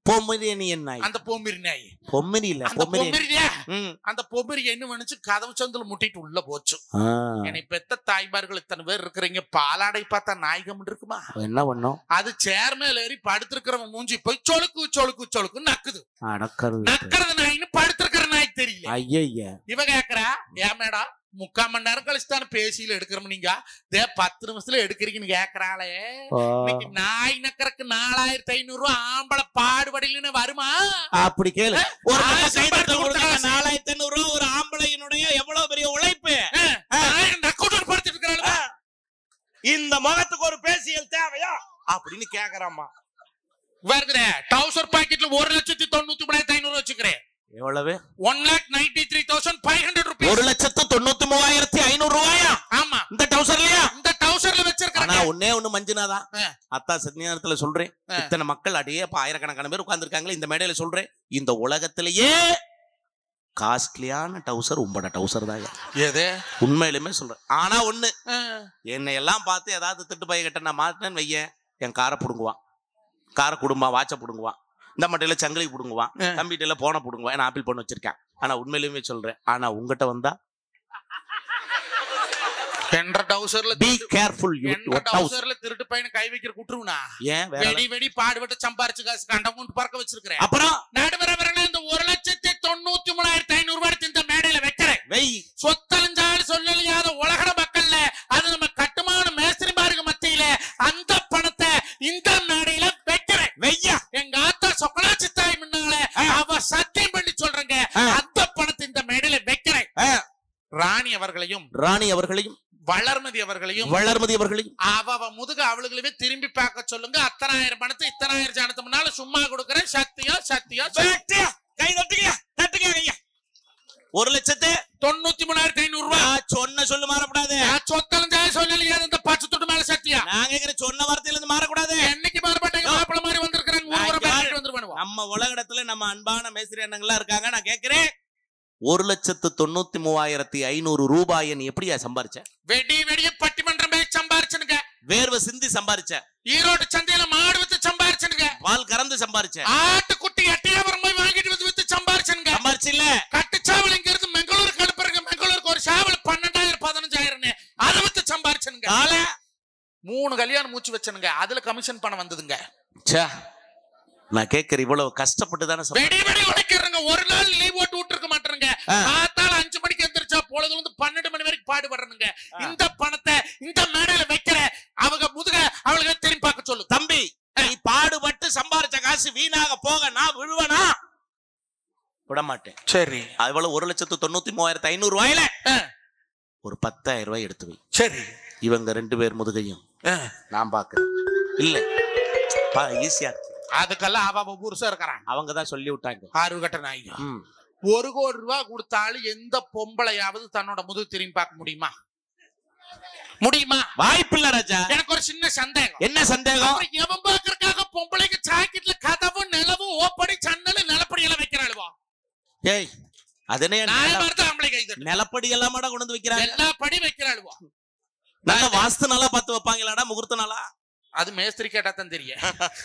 பொம்மரியனியன் நாய் அந்த பொம்மிரி நாய் பொம்மரி இல்ல அந்த பொம்மரியன் பொம்மிரியா ம். அந்த பொம்மிரி என்ன பண்ணுச்சு கதவு சந்தில முட்டிட்டு உள்ள போச்சு ஆ, என்னை பெத்த தாய்மார்கள் இத்தனை பேர் இருக்கிறீங்க பாலாடை பார்த்தா நாயகம் இருக்குமா என்ன பண்ணும் அது சேர் மேல ஏறி படுத்திருக்கிறவன் மூஞ்சி போய் சொலுக்கு சொலுக்கு சொலுக்கு நக்குது அடக்கிறது நக்கிறது நாயின்னு படுத்திருக்கிற நாய் தெரியல ஐய இவ கேக்குறா ஏன் மேடம் முக்கால் மணி நேரம் கழிச்சு தானே பேசியில எடுக்கிறோம் நீங்க தே பத்து நிமிஷத்துல எடுக்கிறீங்கன்னு கேக்குறாளே இன்னைக்கு நாய் நக்கறக்கு நாலாயிரத்தி ஐநூறு ரூபாய் ஆம்பளை பாடுபடலன்னு வருமா அப்படி கேளு ஒரு ஆ, பக்கம் கை சம்பாதிச்சு தட்டல் கொடுத்தா கொடுத்தா நாலாயிரத்தி ஐநூறு ரூபா ஒரு ஆம்பளையினுடைய எவ்வளவு பெரிய உழைப்பு நாய் நக்கூட்டு படுத்துட்டு இருக்கிறாள் இந்த முகத்துக்கு ஒரு பேசியல் தேவையா அப்படின்னு கேக்குறாமா வருகிற டவுசர் பாக்கெட்ல ஒரு லட்சத்தி தொண்ணூத்தி மூணாயிரத்தி ஐநூறு வச்சுக்கிறேன் எவ்வளவு one lakh ninety three thousand five hundred ஒரு ருபீஸ் லட்சத்து தொண்ணூத்தி மூவாயிரத்தி ஐநூறு ரூபாயா ஆமா இந்த டவுசர்லயா இந்த டவுசர்ல ஆனா வச்சிருக்கிறேன் ஒன்னே ஒண்ணு மஞ்சுனாதான் ஆ. அத்தா சத்தியானத்துல சொல்றேன் ஆ. இத்தனை மக்கள் அடையே இப்ப ஆயிரக்கணக்கான பேர் உட்கார்ந்துருக்காங்களே இந்த மேடையில சொல்றேன் இந்த உலகத்திலேயே காஸ்ட்லியான டவுசர் உங்களோட டவுசர் தான் எது உண்மையிலுமே சொல்றேன் ஆனா ஒண்ணு என்னை எல்லாம் பார்த்து ஏதாவது திட்டு பைய கிட்ட நான் மாட்டினேன்னு வையேன் என் காரை புடுங்குவான் காரை குடும்பம் வாட்சை புடுங்குவான் இந்த மட்டையில சங்கிலி புடுங்குவான் ஆ. தம்பிட்டில போன புடுங்குவான் நான் ஆப்பிள் பண்ண வச்சிருக்கேன் ஆனா உண்மையிலுமே சொல்றேன் ஆனா உங்ககிட்ட வந்தா என்ற டவுசர்ல பி கேர்ஃபுல் என்ற டவுசர்ல திருட்டு பையனை கை வைக்கிற குட்டுருவனா ஏன் வேற வெடி வெடி பாடுபட்டு சம்பாரிச்சு காசு கண்டவங்க பறக்க வச்சிருக்கிறேன் அப்புறம் நடுவர வரல இந்த ஒரு லட்சத்தி தொண்ணூத்தி மூணாயிரத்தி ஐநூறு ரூபாய் இந்த மேடையில வைக்கிறேன் வெய் சொத்தழிஞ்சாலும் சொல்லலையாத உலகட மக்கள்ல அது நம்ம கட்டுமான மேஸ்திரிமாருக்கு மத்தியில அந்த பணத்தை இந்த மேடையில வைக்கிறேன் வெய்யா எங்க ஆத்தா சொக்கலாச்சி தாய் முன்னால ஆ. அவ சத்தியம் பண்ணி சொல்றேங்க ஆ. அந்த பணத்தை இந்த மேடையில வைக்கிறேன் ஆ. ராணி அவர்களையும் ராணி அவர்களையும் வளர்மதி அவர்களையும் வளர்மதி அவர்களையும் அவ அவ முதுக அவளுகளவே திரும்பி பார்க்க சொல்லுங்க அத்தனாயிரம் பணத்தை இத்தனாயிரம் ஜானத்து முன்னால சும்மா கொடுக்கறேன் சத்தியம் சத்தியம் சத்தியம். வெட்டியா, கை தட்டுங்க தட்டுங்க ஐயா ஒரு லட்சத்து தொண்ணூத்தி மூணாயிரத்தி ஐநூறு ரூபாய் நான் சொன்ன சொல்லு மாறக்கூடாது நான் சொத்தலஞ்சா சொல்லலையா இந்த பச்சை தொட்டு மேல சத்தியா நான் கேக்குற சொன்ன வார்த்தையில இருந்து மாறக்கூடாது என்னைக்கு மாறப்பட்டீங்க மாப்பிள மாதிரி வந்திருக்கிறாங்க ஊர் ஊரா நான் பேசிட்டு வந்துருவானுவா நம்ம உலகத்துல நம்ம அன்பான மேஸ்திரி அண்ணங்கள்லாம் இருக்காங்க நான் கேக்குறேன் ஒரு லட்சத்து தொண்ணூத்தி மூவாயிரத்தி ஐநூறு ரூபாயை நீ எப்படியா சம்பாரிச்ச வெடி வெடிய பட்டிமன்றம் போய் சம்பாரிச்சனுங்க வேர்வை சிந்தி சம்பாரிச்ச ஈரோடு சந்தையில மாடு வித்து சம்பாரிச்சனுங்க பால் கறந்து சம்பாரிச்ச ஆட்டுக்குட்டி எட்டையாபுரம் போய் வாங்கிட்டு வந்து வித்து சம்பாரிச்சனுங்க சம்பாரிச்சு இல்ல கட்டுச்சாவல் இங்க இருந்து பெங்களூருக்கு அனுப்புறங்க பெங்களூருக்கு ஒரு சாவல் பன்னெண்டாயிரம் பதினஞ்சாயிரம் அதை வித்து சம்பாரிச்சனுங்க கால மூணு கல்யாணம் மூச்சு வச்சனுங்க அதுல கமிஷன் பணம் வந்ததுங்க ச்சே, நான் கேக்குற இவ்வளவு கஷ்டப்பட்டு தானே சம்பா- வெடி வெடி உழைக்கிறங்க ஒரு நாள் லீவ் போட்டு விட்டுருக்க மாட்டேங்க ஆ. காத்தால அஞ்சு மணிக்கு எந்திரிச்சா பொழுதுல இருந்து பன்னெண்டு மணி வரைக்கும் பாடுபடுறனுங்க ஆ. இந்த பணத்தை இந்த மேடையில வைக்கிற அவங்க முதுக அவளுக்கு திரும்பி பார்க்க சொல்லு தம்பி நீ பாடுபட்டு சம்பாரிச்ச காசு வீணாக போக நான் விழுவனா விட மாட்டேன் சரி அதுபோல ஒரு லட்சத்து தொண்ணூத்தி மூவாயிரத்தி ஐநூறு ரூபாயில ஆ. ஒரு பத்தாயிரம் ரூபாய் எடுத்து வை சரி இவங்க ரெண்டு பேர் முதுகையும் ஆ. நான் பாக்குறேன் இல்ல பா ஈஸியா இருக்கு அதுக்கெல்லாம் அவ அவ புருஷன் இருக்கிறான் அவங்க தான் சொல்லி விட்டாங்க ஆறு கட்ட நாய் ம். ஒரு கோடி ரூபாய் கொடுத்தாலும் எந்த பொம்பளையாவது தன்னோட முதுகு திரும்பி பார்க்க முடியுமா முடியுமா வாய்ப்பில்ல ராஜா எனக்கு ஒரு சின்ன சந்தேகம் என்ன சந்தேகம் அப்புறம் எவன் பாக்குறதுக்காக பொம்பளைக்கு ஜாக்கெட்ல கதவும் நிலவும் ஓப்படி சன்னலு நிலப்படி எல்லாம் வைக்கிறாளுவா ஏய் அதனே நான் பார்த்து ஆம்பளை கை தட்டு நிலப்படி எல்லாம் கொண்டு வந்து வைக்கிறாங்க எல்லா படி வைக்கிறாளுவா நல்ல வாஸ்து நாளா பார்த்து வைப்பாங்களாடா முகூர்த்த நாளா அது மேஸ்திரி கேட்டா தான் தெரியும்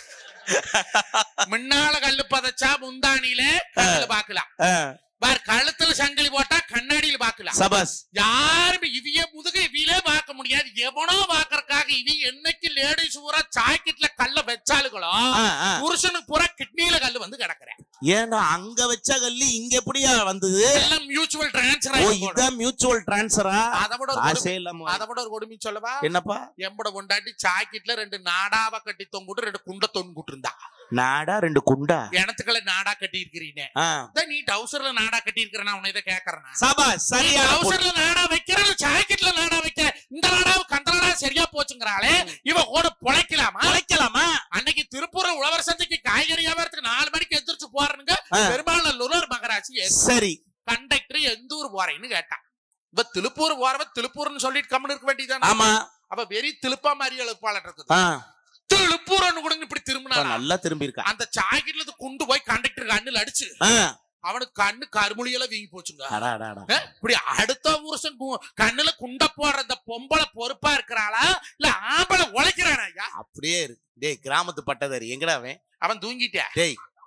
முன்னால கல்லு பதச்சா முந்தானியில கண்ணுல பாக்கலாம் வேற கழுத்துல சங்கிலி போட்டா கண்ணாடியில பாக்கலாம் சபாஸ் யாருமே இவிய முதுக இவியிலே பார்க்க முடியாது எவனோ பாக்குறதுக்காக இவி என்னைக்கு லேடிஸ் பூரா ஜாக்கெட்ல கல்ல வச்சாளுகளோ ஆ, ஆ. புருஷனுக்கு பூரா கிட்னியில கல்லு வந்து கிடக்குறேன் ஏன்னா அங்க வச்ச கல்லி இங்க எப்படியா வந்தது எல்லாம் மியூச்சுவல் ஓ டிரான்ஸ்ஃபர் இதான் மியூச்சுவல் டிரான்ஸ்ஃபரா அதை விட ஒரு ஆசே கொடுமை- இல்லாம அதை விட ஒரு கொடுமை சொல்லவா என்னப்பா எம்பட கொண்டாட்டி சாக்கெட்ல ரெண்டு நாடாவ கட்டி தொங்குட்டு ரெண்டு குண்ட தொங்குட்டு இருந்தா நாடா ரெண்டு குண்டா எனத்துக்களை நாடா கட்டி இருக்கிறீனே ஆ. நீ டவுசர்ல நாடா கட்டி இருக்கிறனா உன்னை இதை கேக்குறேன் சபாஸ் சரியா டவுசர்ல நாடா வைக்கிற ஜாக்கெட்ல நாடா வைக்கிற இந்த நாடாவுக்கு அந்த நாடா சரியா போச்சுங்கிறாளே இவ ஓட பொழைக்கலாமா உழைக்கலாமா அன்னைக்கு திருப்பூர் உழவர் சந்தைக்கு காய்கறி வியாபாரத்துக்கு நாலு மணிக்கு எந்திரிச்சு போறனுங்க ஆ. பெரும்பாலும் மகராட்சி சரி கண்டக்டர் எந்த ஊர் போறேன்னு கேட்டான் இப்ப திருப்பூர் போறவ திருப்பூர்னு சொல்லிட்டு கம்மன் இருக்க வேண்டியதானே ஆமா அவ வெறி திருப்பா மாதிரி எழுப்பாளர் இருக்குது ஆ, திருப்பூர்னு கூட இப்படி இப்ப திரும்பினா நல்லா திரும்பி இருக்கா அந்த ஜாக்கெட்ல இருந்து கொண்டு போய் கண்டக்டர் கண்ணுல அடிச்சு ஆ. அவனுக்கு கண்ணு கருமொழியெல்லாம் வீங்கி போச்சுங்க அடா, அடா, அடா. ஆ, இப்படி அடுத்த வருஷம் கு- கண்ணுல குண்ட போடுற அந்த பொம்பளை பொறுப்பா இருக்கிறாளா இல்ல ஆம்பளை உழைக்கிறானா ஐயா அப்படியே இருக்கு டேய் கிராமத்து பட்டதாரி எங்கடா அவன் அவன் தூங்கிட்டா டேய்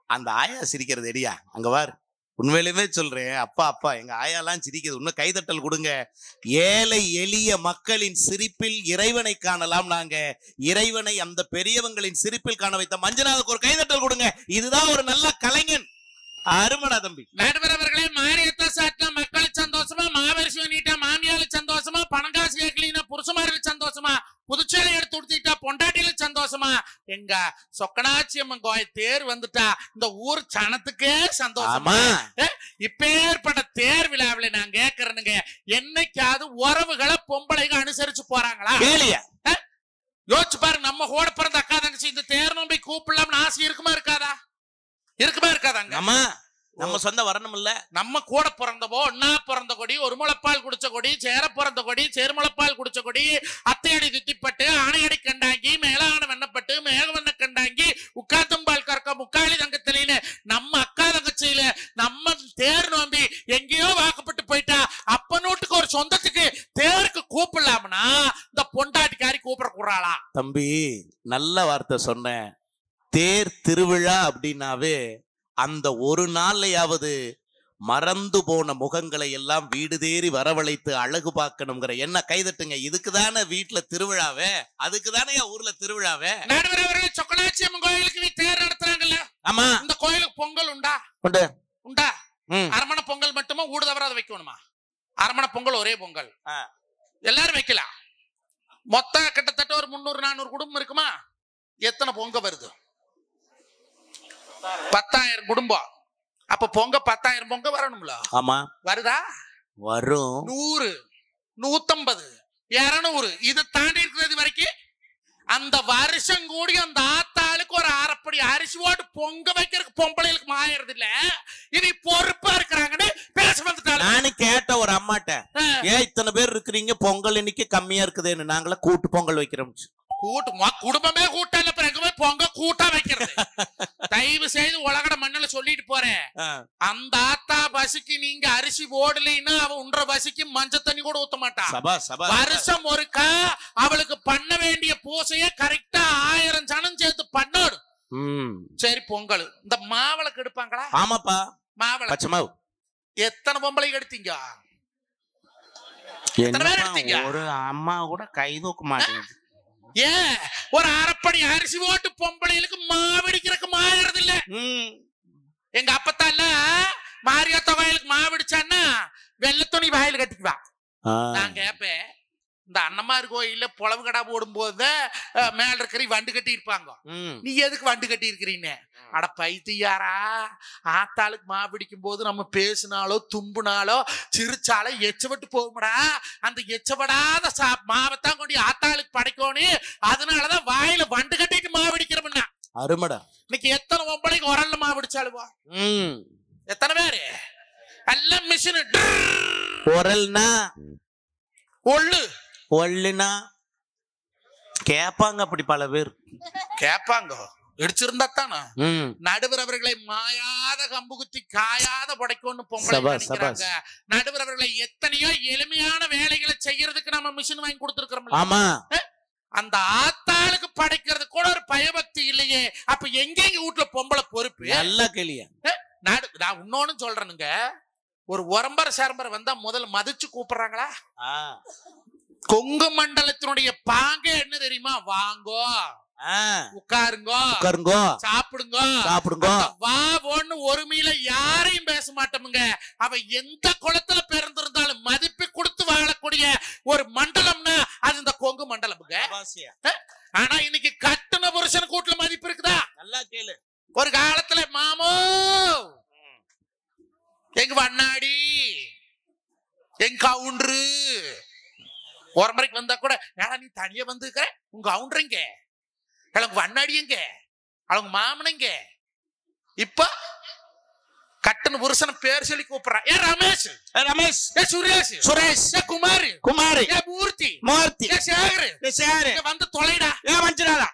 அந்த ஆயா சிரிக்கிறது எடியா அங்க வார் உண்மையிலுமே சொல்றேன் அப்பா அப்பா எங்க ஆயாலாம் சிரிக்குது இன்னும் கைதட்டல் கொடுங்க ஏழை எளிய மக்களின் சிரிப்பில் இறைவனை காணலாம் நாங்க இறைவனை அந்த பெரியவங்களின் சிரிப்பில் காண வைத்த மஞ்சநாதக்கு ஒரு கைதட்டல் கொடுங்க இதுதான் ஒரு நல்ல கலைஞன் அருமடா தம்பி நடுவர் அவர்களே மாரியத்த சாட்டின மக்கள் சந்தோஷமா மாவரிசி பண்ணிட்டா மாமியாளு சந்தோஷமா பணங்காசு கேட்கலீனா புருஷமாருக்கு சந்தோஷமா புதுச்சேரி எடுத்து கொடுத்துட்டா பொண்டாட்டியில சந்தோஷமா எங்க சொக்கனாச்சி அம்மன் கோயில் தேர் வந்துட்டா இந்த ஊர் சனத்துக்கே சந்தோஷமா ஆமா இப்பேற்பட்ட தேர் விழாவில நான் கேக்குறேனுங்க என்னைக்காவது உறவுகளை பொம்பளைங்க அனுசரிச்சு போறாங்களா கேளியா யோசிச்சு பாருங்க நம்ம கூட பிறந்த அக்கா தங்கச்சி இந்த தேர் நோம்பி கூப்பிடலாம்னு ஆசை இருக்குமா இருக்காதா இருக்குமா இருக்காதாங்க நம்ம நம்ம சொந்த வரணும் இல்ல நம்ம கூட பிறந்தவோ ஒன்னா பிறந்த கொடி ஒரு முளைப்பால் குடிச்ச கொடி சேர பிறந்த கொடி சேர்முளைப்பால் குடிச்ச கொடி அத்தையடி துத்திப்பட்டு ஆணையடி கண்டாங்கி மேலான வெண்ணப்பட்டு மேகவண்ண கண்டாங்கி உக்காத்தம்பால் கறக்க முக்காளி தங்கத்திலேன்னு நம்ம அக்கா தங்கச்சியில நம்ம தேர் நோம்பி எங்கேயோ வாக்கப்பட்டு போயிட்டா அப்பனூட்டுக்கு ஒரு சொந்தத்துக்கு தேருக்கு கூப்பிடலாம்னா இந்த பொண்டாட்டிக்காரி கூப்பிட கூறாளா தம்பி நல்ல வார்த்தை சொன்னேன் தேர் திருவிழா அப்படின்னாவே அந்த ஒரு நாள்லயாவது மறந்து போன முகங்களை எல்லாம் வீடு தேறி வரவழைத்து அழகு பார்க்கணுங்கிற என்ன கைதட்டுங்க இதுக்கு தானே வீட்டுல திருவிழாவே அதுக்கு தானே ஊர்ல திருவிழாவே நடுவர் அவர்கள் சொக்கலாச்சி அம்மன் கோயிலுக்கு நீ தேர் நடத்துறாங்கல்ல ஆமா இந்த கோயிலுக்கு பொங்கல் உண்டா உண்டு. உண்டா ம். அரமண பொங்கல் மட்டுமா ஊடு தவறாத வைக்கணுமா அரமண பொங்கல் ஒரே பொங்கல் ஆ. எல்லாரும் வைக்கலாம் மொத்தம் கிட்டத்தட்ட ஒரு முந்நூறு நானூறு குடும்பம் இருக்குமா எத்தனை பொங்க வருது பத்தாயிரம் குடும்பம் அப்ப பொங்க பத்தாயிரம் பொங்க வரணும்ல ஆமா வருதா வரும் நூறு நூத்தம்பது இருநூறு இது தாண்டி இருக்கிறது வரைக்கும் அந்த வருஷம் கூடி அந்த ஆத்தாளுக்கு ஒரு அரைப்படி அரிசி போட்டு பொங்க வைக்கிறதுக்கு பொம்பளைகளுக்கு மாயறது இல்ல இனி பொறுப்பா இருக்கிறாங்கன்னு பேச வந்துட்டாங்க நானும் கேட்ட ஒரு அம்மாட்ட ஏன் இத்தனை பேர் இருக்கிறீங்க பொங்கல் இன்னைக்கு கம்மியா இருக்குதுன்னு நாங்கள கூட்டு பொங்கல் வைக்கிறோம் கூட்டு மொ- குடும்பமே கூட்டம் இல்ல அப்புறம் எங்க போய் பொங்க கூட்டா வைக்கிறது தயவு செய்து உலகட மண்ணுல சொல்லிட்டு போறேன் அந்த ஆத்தா பசிக்கு நீங்க அரிசி போடலைன்னா அவ உண்ற பசிக்கு மஞ்சள் தண்ணி கூட ஊத்த மாட்டா சபா சபா வருஷம் ஒருக்கா அவளுக்கு பண்ண வேண்டிய பூசைய கரெக்டா ஆயிரம் ஜனம் சேர்த்து பண்ணணும் ம் சரி பொங்கல் இந்த மாவிளக்கு எடுப்பாங்களா ஆமாப்பா மாவிளக்கு பச்சை மாவு எத்தனை பொம்பளை எடுத்தீங்க எத்தனை பேர் எடுத்தீங்க? ஒரு அம்மா கூட கை தூக்க மாட்டேங்குது ஏன் ஒரு அரைப்படி அரிசி போட்டு பொம்பளைகளுக்கு மாவடிக்கிறதுக்கு மாயறது இல்ல ம். எங்க அப்பத்தால மாரியாத்தா கோயிலுக்கு மாவடிச்சான்னா வெள்ளை துணி வாயில கட்டிக்குவா ஆ. நான் கேட்பேன் இந்த அன்னமார் கோயில்ல புலவு கடா போடும்போது அஹ், மேல இருக்கிற வண்டு கட்டி இருப்பாங்க ம். நீ எதுக்கு வண்டு கட்டி இருக்கிறீன்னு அட பைத்தியாரா ஆத்தாளுக்கு மா பிடிக்கும் போது நம்ம பேசினாலோ தும்புனாலோ சிரிச்சாலோ எச்சப்பட்டு போகும்டா அந்த எச்சப்படாத சா மாவைத்தான் கொண்டு ஆத்தாளுக்கு படைக்கணும் அதனாலதான் வாயில வண்டு கட்டிட்டு மா பிடிக்கிறோம்னா அருமடா இன்னைக்கு எத்தனை ஒம்பளைக்கு உரல்ல மா பிடிச்சாலுவா ம். எத்தனை பேரு எல்லாம் மிஷின் உரல்னா ஒள்ளு ஒல்லுனா கேப்பாங்க அப்படி பல பேர் கேப்பாங்க இடிச்சிருந்தா தானே ம். நடுவர் அவர்களை மாயாத கம்பு குத்தி காயாத படைக்கொண்டு பொம்பளை சபாஸ், நினைக்கிறாங்க நடுவர் அவர்களை எத்தனையோ எளிமையான வேலைகளை செய்யறதுக்கு நம்ம மிஷின் வாங்கி கொடுத்துருக்கிறோம் ஆமா அந்த ஆத்தாளுக்கு படைக்கிறது கூட ஒரு பயபக்தி இல்லையே அப்ப எங்க எங்க வீட்டுல பொம்பளை பொறுப்பு நல்ல கேளியா நடு நான் இன்னொன்னு சொல்றேனுங்க ஒரு உரம்பர சேரம்பரை வந்தா முதல்ல மதிச்சு கூப்பிடுறாங்களா ஆ. கொங்கு மண்டலத்தினுடைய பாங்க என்ன தெரியுமா வாங்கோ ஆ. உட்காருங்கோ உட்காருங்கோ சாப்பிடுங்க சாப்பிடுங்க வா ஒண்ணு ஒரு மீல யாரையும் பேச மாட்டோமுங்க அவ எந்த குளத்துல பிறந்திருந்தாலும் மதிப்பு கொடுத்து வாழக்கூடிய ஒரு மண்டலம்னா அது இந்த கொங்கு மண்டலமுங்க சபாசியா. ஆனா இன்னைக்கு கட்டுன புருஷன் கூட்டுல மதிப்பு இருக்குதா நல்லா கேளு ஒரு காலத்துல மாமோ எங்க வண்ணாடி எங்க கவுண்டரு ஒரு முறைக்கு வந்தா கூட ஏடா நீ தனியா வந்துருக்கிற உங்க கவுண்டருங்க உங்க வண்ணாடி எங்க அவங்க மாமனங்க இப்ப கட்டுன புருஷனை பேர் சொல்லி கூப்பிடுறான் ஏ ரமேஷ் ஏ, ரமேஷ் ஏ சுரேஷ் சுரேஷ் ஏ குமார் குமாரி ஏ மூர்த்தி மூர்த்தி ஏ சேகர் ஏ, சேரு இங்க வந்து தொலைடா ஏ மஞ்சுநாதா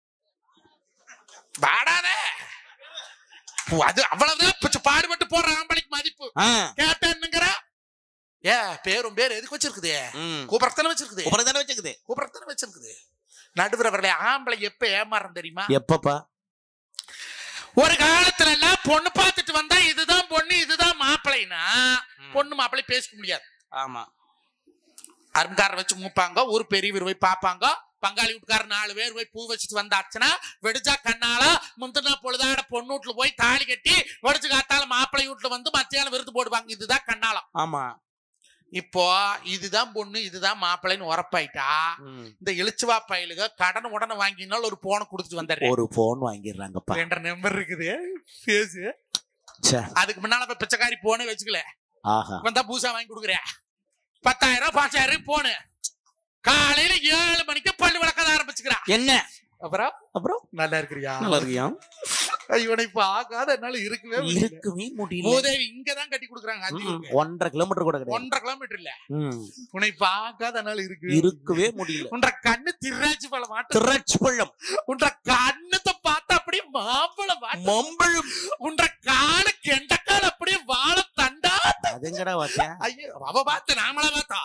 வாடாத அது அவ்வளவுதான் பிச்சை பாடுபட்டு போற ஆம்பளைக்கு மதிப்பு ஆ. கேட்டா என்னங்கிற ஏ பேரும் பேர் எதுக்கு வச்சிருக்குது ம். கூப்பிடத்தானே வச்சிருக்குது அப்புறம் தானே வச்சுக்குது கூப்பிடத்தானே வச்சிருக்குது நடுவர் அவர்களே ஆம்பளை எப்ப ஏமாறம் தெரியுமா எப்பப்பா ஒரு காலத்துல எல்லாம் பொண்ணு பார்த்துட்டு வந்தா இதுதான் பொண்ணு இதுதான் மாப்பிள்ளைனா பொண்ணு மாப்பிள்ளை பேசிக்க முடியாது ஆமா அரும்காரர் வச்சு மூப்பாங்க ஒரு பெரியவர் போய் பார்ப்பாங்க பங்காளி வீட்டுக்காரர் நாலு பேர் போய் பூ வச்சுட்டு வந்தாச்சுன்னா வெடிச்சா கண்ணால முந்தினா பொழுதாட பொண்ணு வீட்டுல போய் தாலி கட்டி வெடிச்சு காத்தால மாப்பிள்ளை வீட்டுல வந்து மத்தியானம் விருது போடுவாங்க இதுதான் கண்ணாலம் ஆமா இப்போ இதுதான் பொண்ணு இதுதான் மாப்பிள்ளைன்னு உரப்பாயிட்டா இந்த எழுச்சுவா பயலுக கடன் உடனே வாங்கினாலும் ஒரு போனை கொடுத்துட்டு வந்துடுறேன் ஒரு போன் வாங்கிடுறாங்கப்பா ரெண்டு நம்பர் இருக்குது பேசு ச்சே, அதுக்கு முன்னால இப்ப பிச்சைக்காரி போனே வச்சுக்கல ஆஹா வந்தா பூசா வாங்கி கொடுக்குறேன் பத்தாயிரம் பாஞ்சாயிரம் போனு காலையில ஏழு மணிக்கு பல்லு விளக்க ஆரம்பிச்சுக்கிறா என்ன அப்புறம் அப்புறம் நல்லா இருக்கிறியா நல்லா இருக்கியா இவனை இப்ப ஆகாத என்னால இருக்கவே முடியல. இருக்கவே முடியல மூதேவி இங்கதான் கட்டி கொடுக்குறாங்க அஞ்சு ம், ரூபாய்க்கு. ஒன்றரை கிலோமீட்டர் கூட கிடையாது ஒன்றரை கிலோமீட்டர் இல்ல ம், உன்னை இப்ப ஆகாத என்னால இருக்கு இருக்கவே முடியல உன்ற கண்ணு திராட்சை பழம் மாட்டு திரட்சி பழம் உன்ற கண்ணத்தை பார்த்தா அப்படியே மாம்பழம் மாட்டு மம்பழம் உன்ற காலு கெண்டக்கால் அப்படியே வாழ தண்டா அதுங்கடா வாத்தியா ஐயோ அவ பார்த்து நாமளா பார்த்தா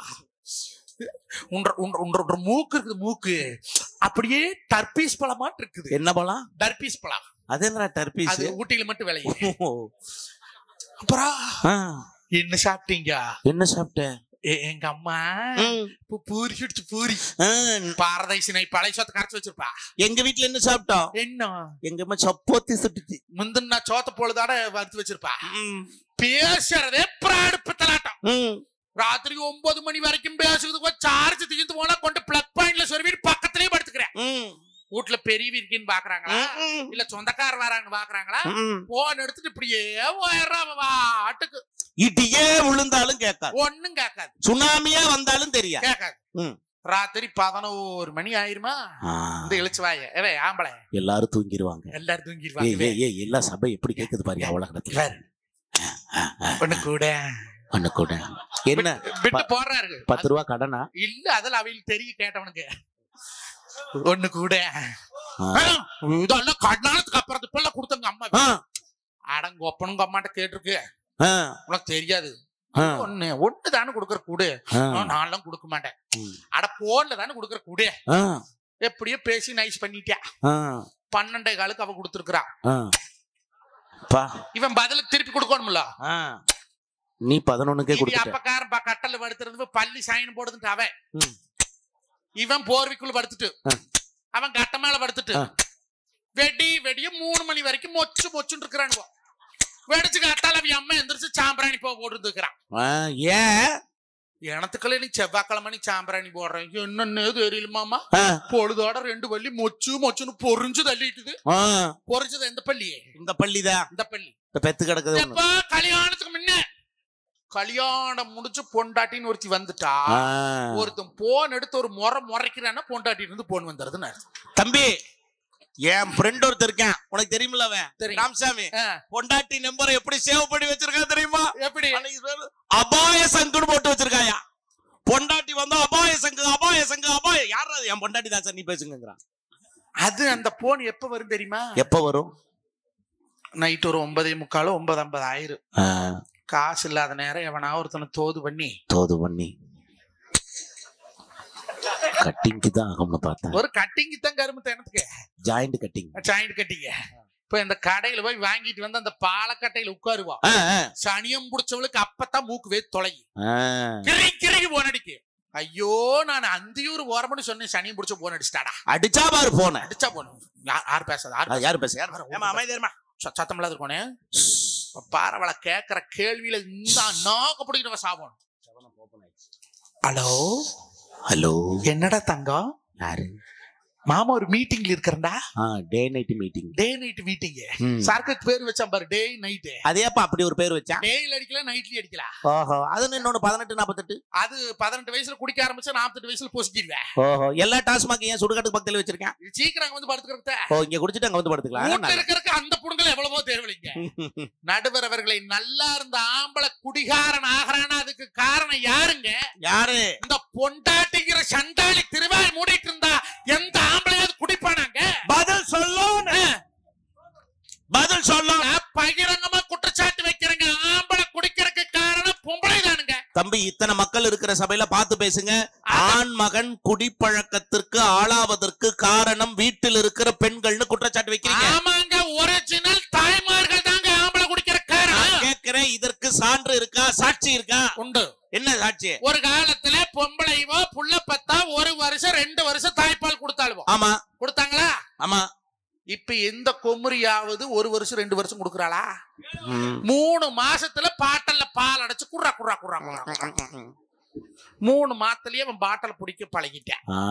உன்ற உன்ற உன்ற உன்ற மூக்கு இருக்குது மூக்கு அப்படியே டர்பீஸ் பழமாட்டு இருக்குது என்ன பழம் டர்பீஸ் பழம் அது என்னடா டர்பீஸ் அது ஊட்டியில மட்டும் விளையும் அப்புறம் என்ன சாப்பிட்டீங்க என்ன சாப்பிட்ட எ- எங்க அம்மா ம், பூ- பூரி சுடிச்சு பூரி ஆ, பாரதைசி நை பழைய சோத்தை கரைச்சு வச்சிருப்பா எங்க வீட்ல என்ன சாப்பிட்டோம் என்ன எங்க அம்மா சப்பாத்தி சுட்டுச்சு முந்தின சோத்த பொழுதாட வறுத்து வச்சிருப்பா ம், பேசுறதே பிராடு பித்தலாட்டம் ம். ராத்திரி ஒன்பது மணி வரைக்கும் பேசுறதுக்கு சார்ஜ் தீர்ந்து போனா கொண்டு பிளக் பாயிண்ட்ல சொருவிட்டு பக்கத்துலயே படுத்துக்கிறேன் ம், வீட்டுல பெரிய இருக்குன்னு பாக்குறாங்களா ம், இல்ல சொந்தக்கார வராங்கன்னு பாக்குறாங்களா ம். போன் எடுத்துட்டு இப்படியே போயிடுறான் வாட்டுக்கு இடியே விழுந்தாலும் கேட்காது ஒண்ணும் கேட்காது சுனாமியா வந்தாலும் தெரியாது கேட்காது ம். ராத்திரி பதினோரு மணி ஆயிருமா ஆ, இந்த இழிச்சு வாய ஏவே ஆம்பளை எல்லாரும் தூங்கிடுவாங்க எல்லாரும் ஏய் தூங்கிடுவாங்க ஏய் ஏய் எல்லா சபை எப்படி கேக்குது பாரு அவ்வளவு இவர் ஒண்ணு கூட பண்ண கூட என்ன விட்டு போடுறாரு பத்து ரூபா கடனா இல்ல அதெல்லாம் அவையில் தெரிய கேட்டவனுக்கு ஒண்ணு கூட ஆ. ஆ, இதெல்லாம் கண்ணாலத்துக்கு அப்புறம் இப்ப கொடுத்தங்க அம்மா ஆ, அடங்க ஒப்பனுங்க அம்மாட்ட கேட்டிருக்கு ஆ, உனக்கு தெரியாது ஆ, ஒண்ணு ஒண்ணு தானே கொடுக்கற கூடு ஆ, நான்லாம் கொடுக்க மாட்டேன் ம். அட போன்ல தானே கொடுக்கற கூடு ஆ, எப்படியோ பேசி நைஸ் பண்ணிட்டியா ஆ, பன்னெண்டே காலுக்கு அவ கொடுத்துருக்கா ஆ. பா இவன் பதிலுக்கு திருப்பி கொடுக்கணும்ல ஆ. நீ பதினொன்னுக்கே இது கொடுத்துட்ட அப்பக்காரன் பா கட்டல படுத்துறது பள்ளி சைன் போடுதுட்டு அவன் ம். இவன் போர்விக்குள்ள படுத்துட்டு ஆ. அவன் கட்ட மேல படுத்துட்டு ஆ. வெடி வெடிய மூணு மணி வரைக்கும் மொச்சு மொச்சுன்னு இருக்கிறானுவோ வெடிச்சு காத்தால அவன் அம்மா எந்திரிச்சு சாம்பிராணி போக போட்டு இருக்கிறான் ஆ, ஏன் எனத்துக்கள நீ செவ்வாய்க்கிழமை நீ சாம்பிராணி போடுறேன் என்னன்னு தெரியலமாமா ஆ, பொழுதோட ரெண்டு பள்ளி மொச்சு மொச்சுன்னு பொறிஞ்சு தள்ளிட்டுது ஆ, பொறிஞ்சது எந்த பள்ளி இந்த பள்ளிதான் இந்த பள்ளி இந்த பெத்து கிடக்குது ஒண்ணு. எப்ப கல்யாணத்துக்கு முன்ன கல்யாணம் முடிச்சு பொண்டாட்டின்னு ஒருத்தி வந்துட்டா ஆ. ஒருத்தன் போன் எடுத்து ஒரு முறை முறைக்கிறான்னா பொண்டாட்டி இருந்து போன் வந்துருதுன்னு அர்த்தம். தம்பி என் ஃப்ரெண்ட் ஒருத்தர் இருக்கான் உனக்கு தெரியுமில்ல அவன் தெரியும். ராமசாமி ஆ, பொண்டாட்டி நம்பரை எப்படி சேவ் பண்ணி வச்சிருக்கான் தெரியுமா எப்படி அன்னைக்கு பேரு அபாய சங்குன்னு போட்டு வச்சிருக்காயா பொண்டாட்டி வந்தா அபாய சங்கு அபாய சங்கு அபாய யாரா அது? என் பொண்டாட்டி தான் சார் நீ பேசுங்கிறான் அது அந்த போன் எப்ப வரும் தெரியுமா எப்ப வரும் நைட் ஒரு ஒன்பதே முக்காலும் ஒன்பது ஐம்பது ஆயிரும் ஆ, காசு இல்லாத நேரம் எவனா ஒருத்தனை தோது பண்ணி தோது பண்ணி கட்டிங்க்கு தான் ஆகும்னு பார்த்தேன் ஒரு கட்டிங் தான் கரும்பு தேனத்துக்கு ஜாயிண்ட் கட்டிங் சாயிண்ட் கட்டிங்க இப்ப இந்த கடையில போய் வாங்கிட்டு வந்து அந்த பாலக்கட்டையில உட்காருவா சனியம் புடிச்சவளுக்கு அப்பதான் மூக்கு வே தொலையும் கிரை கிரைக்கு போன் அடிக்கு ஐயோ நான் அந்தியூர் ஓரம்னு சொன்னேன் சனியம் புடிச்ச போன் அடிச்சிட்டாடா அடிச்சா பாரு போன அடிச்சா போன யார் யார் பேசாத யார் யாரு பேச யாரு பேசாத? ஏமா அமைதியமா ச- சத்தம் இல்லாத இருக்கோனே பாரவள கேக்குற கேள்வியில இந்த நாக்கு பிடிக்கிறவ சாபம் ஹலோ ஹலோ என்னடா தங்கம் யாரு மாமா ஒரு மீட்டிங்ல இருக்கிறண்டா ஆ day night meeting day night meeting சர்க்குக்கு பேர் வச்சான் பாரு டே நைட் அதேப்பா அப்படி ஒரு பேர் வச்சான் டேயில் அடிக்கல நைட்லயும் அடிக்கல ஓஹோ அது இன்னொன்னு பதினெட்டு நாற்பத்தெட்டு அது பதினெட்டு வயசுல குடிக்க ஆரம்பிச்சா நாற்பத்தெட்டு வயசுல பொசிக்கிடுவேன் ஓஹோ எல்லா டாஸ்மாக் ஏன் சுடுகாட்டுக்கு பக்கத்துல வச்சிருக்கேன் இது சீக்கிரம் வந்து படுத்துக்கிறத ஓ இங்க குடிச்சிட்டு அங்க வந்து வீட்டுல படுத்துக்கலாம் இருக்கிறதுக்கு அந்த புடுங்கல எவ்வளவோ தேவையில்லைங்க நடுவர் அவர்களை நல்லா இருந்த ஆம்பளை குடிகாரன் ஆகிறானா அதுக்கு காரணம் யாருங்க யாரு இந்த பொண்டாட்டிங்கிற சண்டாளி திருவாய் மூடிட்டு இருந்தா எந்த ஆம்பளையாவது குடிப்பானாங்க பதில் சொல்லும் பதில் சொல்லும் நான் பகிரங்கமா குற்றச்சாட்டு வைக்கிறேங்க ஆம்பளை குடிக்கிறதுக்கு காரணம் பொம்பளை தானுங்க தம்பி இத்தனை மக்கள் இருக்கிற சபையில பார்த்து பேசுங்க ஆண் மகன் குடிப்பழக்கத்திற்கு ஆளாவதற்கு காரணம் வீட்டில் இருக்கிற பெண்கள்னு குற்றச்சாட்டு வைக்கிறீங்க ஆமாங்க ஒரிஜினல் தாய்மார்கள் தாங்க ஆம்பளை அதுக்கு சான்று இருக்கா சாட்சி இருக்கா உண்டு என்ன சாட்சி ஒரு காலத்துல பொம்பளைவோ புள்ள பத்தா ஒரு வருஷம் ரெண்டு வருஷம் தாய்ப்பால் கொடுத்தாளுவோ ஆமா கொடுத்தாங்களா ஆமா இப்ப எந்த கொமுறியாவது ஒரு வருஷம் ரெண்டு வருஷம் கொடுக்கறாளா ம். மூணு மாசத்துல பாட்டல்ல பால் அடைச்சு குர்ரா குர்ரா குர்ரா குர்ரா. மூணு மாசத்துலயே அவன் பாட்டல் பிடிக்க பழகிட்டான் ஆ,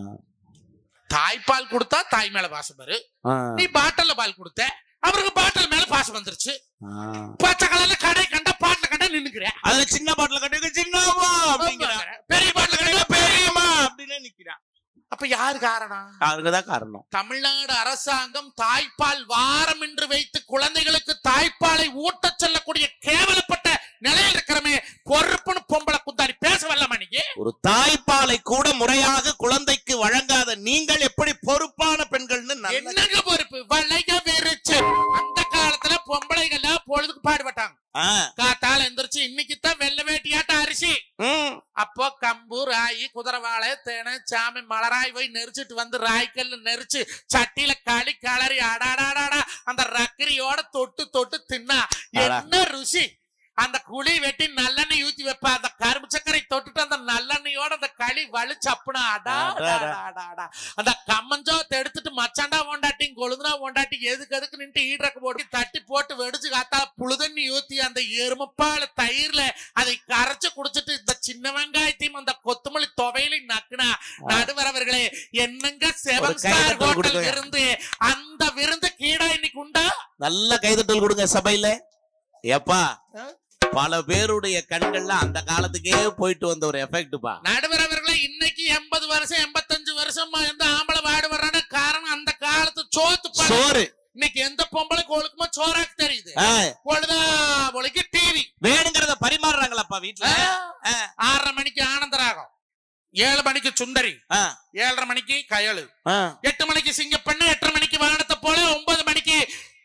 தாய்ப்பால் கொடுத்தா தாய் மேல பாசம் வரு ஆ, நீ பாட்டல்ல பால் கொடுத்த அவருக்கு பாட்டல் மேல பாசம் வந்துருச்சு ஆ. பச்சை கலர்ல கடை கண்டா பாட்டில கண்டா நின்னுக்கிறேன் அதுல சின்ன பாட்டில கட்டுக்க சின்னம்மா அப்படிங்கிறான் பெரிய பாட்டில கண்டா பெரியம்மா அப்படின்னு நிக்கிறான் அப்ப யாரு காரணம் அவருக்குதான் காரணம் தமிழ்நாடு அரசாங்கம் தாய்ப்பால் வாரம் என்று வைத்து குழந்தைகளுக்கு தாய்ப்பாலை ஊட்டச் செல்லக்கூடிய கேவலப்பட்ட நிலையில் இருக்கிறமே பொறுப்புன்னு பொம்பளை குந்தாடி பேச வரலாமா நீங்க ஒரு தாய்ப்பாலை கூட முறையாக குழந்தைக்கு வழங்காத நீங்கள் எப்படி பொறுப்பான பெண்கள்னு நல்ல என்னங்க பொறுப்பு வளைய வெறிச்சு அந்த காலத்துல பொம்பளைகள் பொழுதுக்கு பாடுபட்டாங்க ஆ, காத்தால எந்திரிச்சு இன்னைக்கு தான் வெள்ள வேட்டியாட்ட அரிசி ம், அப்போ கம்பு ராயி குதிரவாழை தேனை சாமி மலராய் போய் நெரிச்சிட்டு வந்து ராய்க்கல் நெரிச்சு சட்டியில களி களறி அடாடாடாடா அந்த ரக்கரியோட தொட்டு தொட்டு தின்னா அடா. என்ன ருசி அந்த குழி வெட்டி நல்லெண்ணெய் ஊத்தி வைப்ப அந்த கரும்பு சக்கரை தொட்டுட்டு அந்த நல்லெண்ணெயோட அந்த களி வலி சப்புனா அடா அடா, அடா, அடா, அடா. அந்த கம்மஞ்சோத்தை எடுத்துட்டு மச்சாண்டா ஒண்டாட்டி கொழுந்தனா ஒண்டாட்டி எதுக்கு எதுக்கு நின்று ஈடுறக்கு போட்டு தட்டி போட்டு வெடிச்சு காத்தா புழுதண்ணி ஊத்தி அந்த எருமப்பால தயிர்ல அதை கரைச்சு குடிச்சிட்டு இந்த சின்ன வெங்காயத்தையும் அந்த கொத்தமல்லி துவையிலையும் நக்குனா நடுவரவர்களே என்னங்க செவன் ஒரு கைதட்டல் ஸ்டார் ஹோட்டல் கொடுங்க. விருந்து அந்த விருந்து கீழா இன்னைக்கு உண்டா நல்ல கைதட்டல் கொடுங்க சபையில ஏப்பா ஆ? பல பேருடைய கண்கள்ல அந்த காலத்துக்கே போயிட்டு வந்த ஒரு எஃபெக்ட்பா நடுவரவர்களே இன்னைக்கு எண்பது வருஷம் எண்பத்தஞ்சு வருஷமா எந்த ஆம்பளை வாடு வர்றான காரணம் அந்த காலத்து சோத்து பழக்கம். சோறு இன்னைக்கு எந்த பொம்பளை கோளுக்குமா சோறாக்கு தெரியுது ஆ, பொழுதா பொழுக்கு டிவி வேணுங்கிறத பரிமாறுறாங்களாப்பா வீட்டுல ஆ. ஆறரை மணிக்கு ஆனந்தராகம் ஏழு மணிக்கு சுந்தரி ஆ, ஏழரை மணிக்கு கயலு ஆ. எட்டு மணிக்கு சிங்கப்பண்ணு எட்டரை மணிக்கு வானத்தை போல ஒன்பது மணிக்கு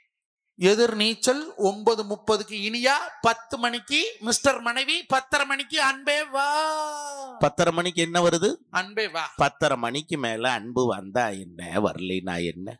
எதிர் நீச்சல் ஒன்பது முப்பதுக்கு இனியா பத்து மணிக்கு மிஸ்டர் மனைவி பத்தரை மணிக்கு அன்பே வா பத்தரை மணிக்கு என்ன வருது அன்பே வா பத்தரை மணிக்கு மேல அன்பு வந்தா என்ன வரலைனா என்ன